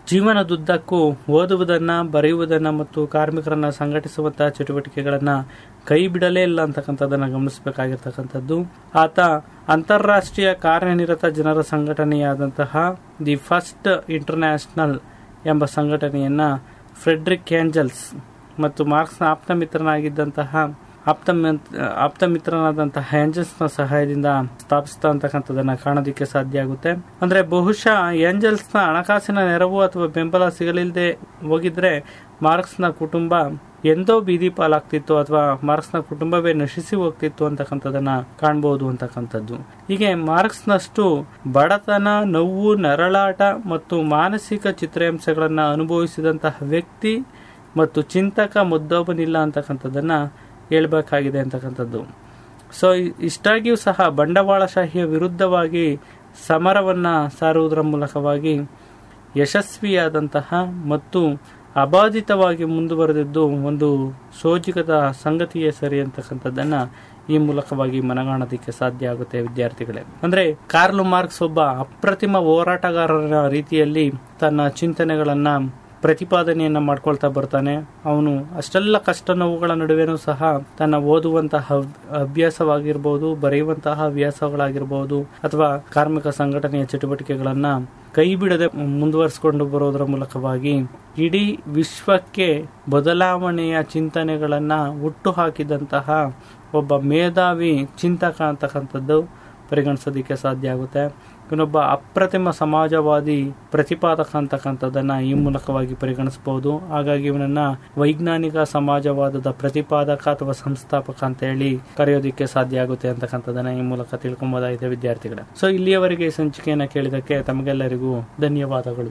B: ಜೀವನದುದ್ದಕ್ಕೂ ಓದುವುದನ್ನ ಬರೆಯುವುದನ್ನ ಮತ್ತು ಕಾರ್ಮಿಕರನ್ನ ಸಂಘಟಿಸುವಂತಹ ಚಟುವಟಿಕೆಗಳನ್ನ ಕೈ ಬಿಡಲೇ ಇಲ್ಲ ಅಂತಕ್ಕಂಥದ್ದನ್ನ ಗಮನಿಸಬೇಕಾಗಿರ್ತಕ್ಕಂಥದ್ದು ಆತ ಅಂತಾರಾಷ್ಟ್ರೀಯ ಕಾರ್ಯನಿರತ ಜನರ ಸಂಘಟನೆಯಾದಂತಹ ದಿ ಫಸ್ಟ್ ಇಂಟರ್ನ್ಯಾಷನಲ್ ಎಂಬ ಸಂಘಟನೆಯನ್ನ ಫ್ರೆಡ್ರಿಕ್ ಏಂಜಲ್ಸ್ ಮತ್ತು ಮಾರ್ಕ್ಸ್ನ ಆಪ್ತ ಮಿತ್ರನಾಗಿದ್ದಂತಹ ಆಪ್ತ ಆಪ್ತ ಮಿತ್ರನಾದಂತಹ ಏಂಜಲ್ಸ್ನ ಸಹಾಯದಿಂದ ಸ್ಥಾಪಿಸ್ತಾ ಅಂತಕ್ಕಂಥದ್ದನ್ನ ಕಾಣೋದಿಕ್ಕೆ ಸಾಧ್ಯ ಆಗುತ್ತೆ ಅಂದ್ರೆ ಬಹುಶಃ ಏಂಜಲ್ಸ್ನ ಹಣಕಾಸಿನ ನೆರವು ಅಥವಾ ಬೆಂಬಲ ಸಿಗಲಿಲ್ಲದೆ ಹೋಗಿದ್ರೆ ಮಾರ್ಕ್ಸ್ನ ಕುಟುಂಬ ಎಂದೋ ಬೀದಿ ಪಾಲಾಗ್ತಿತ್ತು ಅಥವಾ ಮಾರ್ಕ್ಸ್ನ ಕುಟುಂಬವೇ ನಶಿಸಿ ಹೋಗ್ತಿತ್ತು ಅಂತಕ್ಕಂಥದ್ದನ್ನ ಕಾಣಬಹುದು ಅಂತಕ್ಕಂಥದ್ದು ಹೀಗೆ ಮಾರ್ಕ್ಸ್ನಷ್ಟು ಬಡತನ ನೋವು ನರಳಾಟ ಮತ್ತು ಮಾನಸಿಕ ಚಿತ್ರಾಂಶಗಳನ್ನ ಅನುಭವಿಸಿದಂತಹ ವ್ಯಕ್ತಿ ಮತ್ತು ಚಿಂತಕ ಮುದ್ದೊಬ್ಬನಿಲ್ಲ ಅಂತಕ್ಕಂಥದ್ದನ್ನ ಹೇಳ್ಬೇಕಾಗಿದೆ ಅಂತಕ್ಕಂಥದ್ದು ಸೊ ಇಷ್ಟಾಗಿಯೂ ಸಹ ಬಂಡವಾಳಶಾಹಿಯ ವಿರುದ್ಧವಾಗಿ ಸಮರವನ್ನ ಸಾರುವುದರ ಮೂಲಕವಾಗಿ ಯಶಸ್ವಿಯಾದಂತಹ ಮತ್ತು ಅಬಾಧಿತವಾಗಿ ಮುಂದುವರೆದಿದ್ದು ಒಂದು ಸೋಜಿಗದ ಸಂಗತಿಯೇ ಸರಿ ಅಂತಕ್ಕಂಥದ್ದನ್ನ ಈ ಮೂಲಕವಾಗಿ ಮನಗಾಣೋದಕ್ಕೆ ಸಾಧ್ಯ ಆಗುತ್ತೆ ವಿದ್ಯಾರ್ಥಿಗಳೇ ಅಂದ್ರೆ ಕಾರ್ಲು ಮಾರ್ಕ್ಸ್ ಒಬ್ಬ ಅಪ್ರತಿಮ ಹೋರಾಟಗಾರರ ರೀತಿಯಲ್ಲಿ ತನ್ನ ಚಿಂತನೆಗಳನ್ನ ಪ್ರತಿಪಾದನೆಯನ್ನ ಮಾಡ್ಕೊಳ್ತಾ ಬರ್ತಾನೆ ಅವನು ಅಷ್ಟೆಲ್ಲ ಕಷ್ಟ ನೋವುಗಳ ನಡುವೆನೂ ಸಹ ತನ್ನ ಓದುವಂತಹ ಅಭ್ಯಾಸವಾಗಿರ್ಬೋದು ಬರೆಯುವಂತಹ ಹವ್ಯಾಸಗಳಾಗಿರ್ಬೋದು ಅಥವಾ ಕಾರ್ಮಿಕ ಸಂಘಟನೆಯ ಚಟುವಟಿಕೆಗಳನ್ನ ಕೈ ಬಿಡದೆ ಮುಂದುವರಿಸಿಕೊಂಡು ಬರೋದರ ಮೂಲಕವಾಗಿ ಇಡೀ ವಿಶ್ವಕ್ಕೆ ಬದಲಾವಣೆಯ ಚಿಂತನೆಗಳನ್ನ ಹುಟ್ಟು ಹಾಕಿದಂತಹ ಒಬ್ಬ ಮೇಧಾವಿ ಚಿಂತಕ ಅಂತಕ್ಕಂಥದ್ದು ಪರಿಗಣಿಸೋದಕ್ಕೆ ಸಾಧ್ಯ ಆಗುತ್ತೆ ಇನ್ನೊಬ್ಬ ಅಪ್ರತಿಮ ಸಮಾಜವಾದಿ ಪ್ರತಿಪಾದಕ ಅಂತಕ್ಕಂಥದ್ದನ್ನ ಈ ಮೂಲಕವಾಗಿ ಪರಿಗಣಿಸಬಹುದು ಹಾಗಾಗಿ ಇವನನ್ನ ವೈಜ್ಞಾನಿಕ ಸಮಾಜವಾದದ ಪ್ರತಿಪಾದಕ ಅಥವಾ ಸಂಸ್ಥಾಪಕ ಅಂತ ಹೇಳಿ ಕರೆಯೋದಿಕ್ಕೆ ಸಾಧ್ಯ ಆಗುತ್ತೆ ಅಂತಕ್ಕಂಥದ್ದನ್ನ ಈ ಮೂಲಕ ತಿಳ್ಕೊಬೋದಾಗಿದೆ ವಿದ್ಯಾರ್ಥಿಗಳೇ ಸೊ ಇಲ್ಲಿಯವರೆಗೆ ಈ ಸಂಚಿಕೆಯನ್ನ ಕೇಳಿದಕ್ಕೆ ತಮಗೆಲ್ಲರಿಗೂ ಧನ್ಯವಾದಗಳು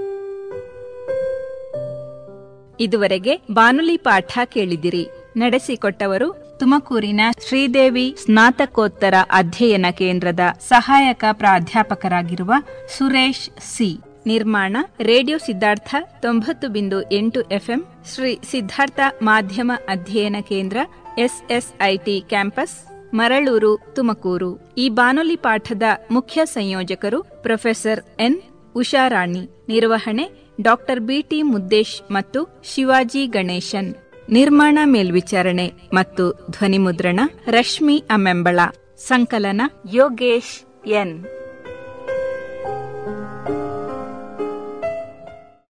A: ಇದುವರೆಗೆ ಬಾನುಲಿ ಪಾಠ ಕೇಳಿದಿರಿ ನಡೆಸಿಕೊಟ್ಟವರು ತುಮಕೂರಿನ ಶ್ರೀದೇವಿ ಸ್ನಾತಕೋತ್ತರ ಅಧ್ಯಯನ ಕೇಂದ್ರದ ಸಹಾಯಕ ಪ್ರಾಧ್ಯಾಪಕರಾಗಿರುವ ಸುರೇಶ್ ಸಿ ನಿರ್ಮಾಣ ರೇಡಿಯೋ ಸಿದ್ಧಾರ್ಥ ತೊಂಬತ್ತು ಬಿಂದು ಎಂಟು ಎಫ್ಎಂ ಶ್ರೀ ಸಿದ್ಧಾರ್ಥ ಮಾಧ್ಯಮ ಅಧ್ಯಯನ ಕೇಂದ್ರ ಎಸ್ಎಸ್ಐಟಿ ಕ್ಯಾಂಪಸ್ ಮರಳೂರು ತುಮಕೂರು ಈ ಬಾನುಲಿ ಪಾಠದ ಮುಖ್ಯ ಸಂಯೋಜಕರು ಪ್ರೊಫೆಸರ್ ಎನ್ ಉಷಾರಾಣಿ ನಿರ್ವಹಣೆ ಡಾಕ್ಟರ್ ಬಿಟಿ ಮುದ್ದೇಶ್ ಮತ್ತು ಶಿವಾಜಿ ಗಣೇಶನ್ ನಿರ್ಮಾಣ ಮೇಲ್ವಿಚಾರಣೆ ಮತ್ತು ಧ್ವನಿಮುದ್ರಣ ರಶ್ಮಿ ಅಮೆಂಬಳ ಸಂಕಲನ ಯೋಗೇಶ್ ಎನ್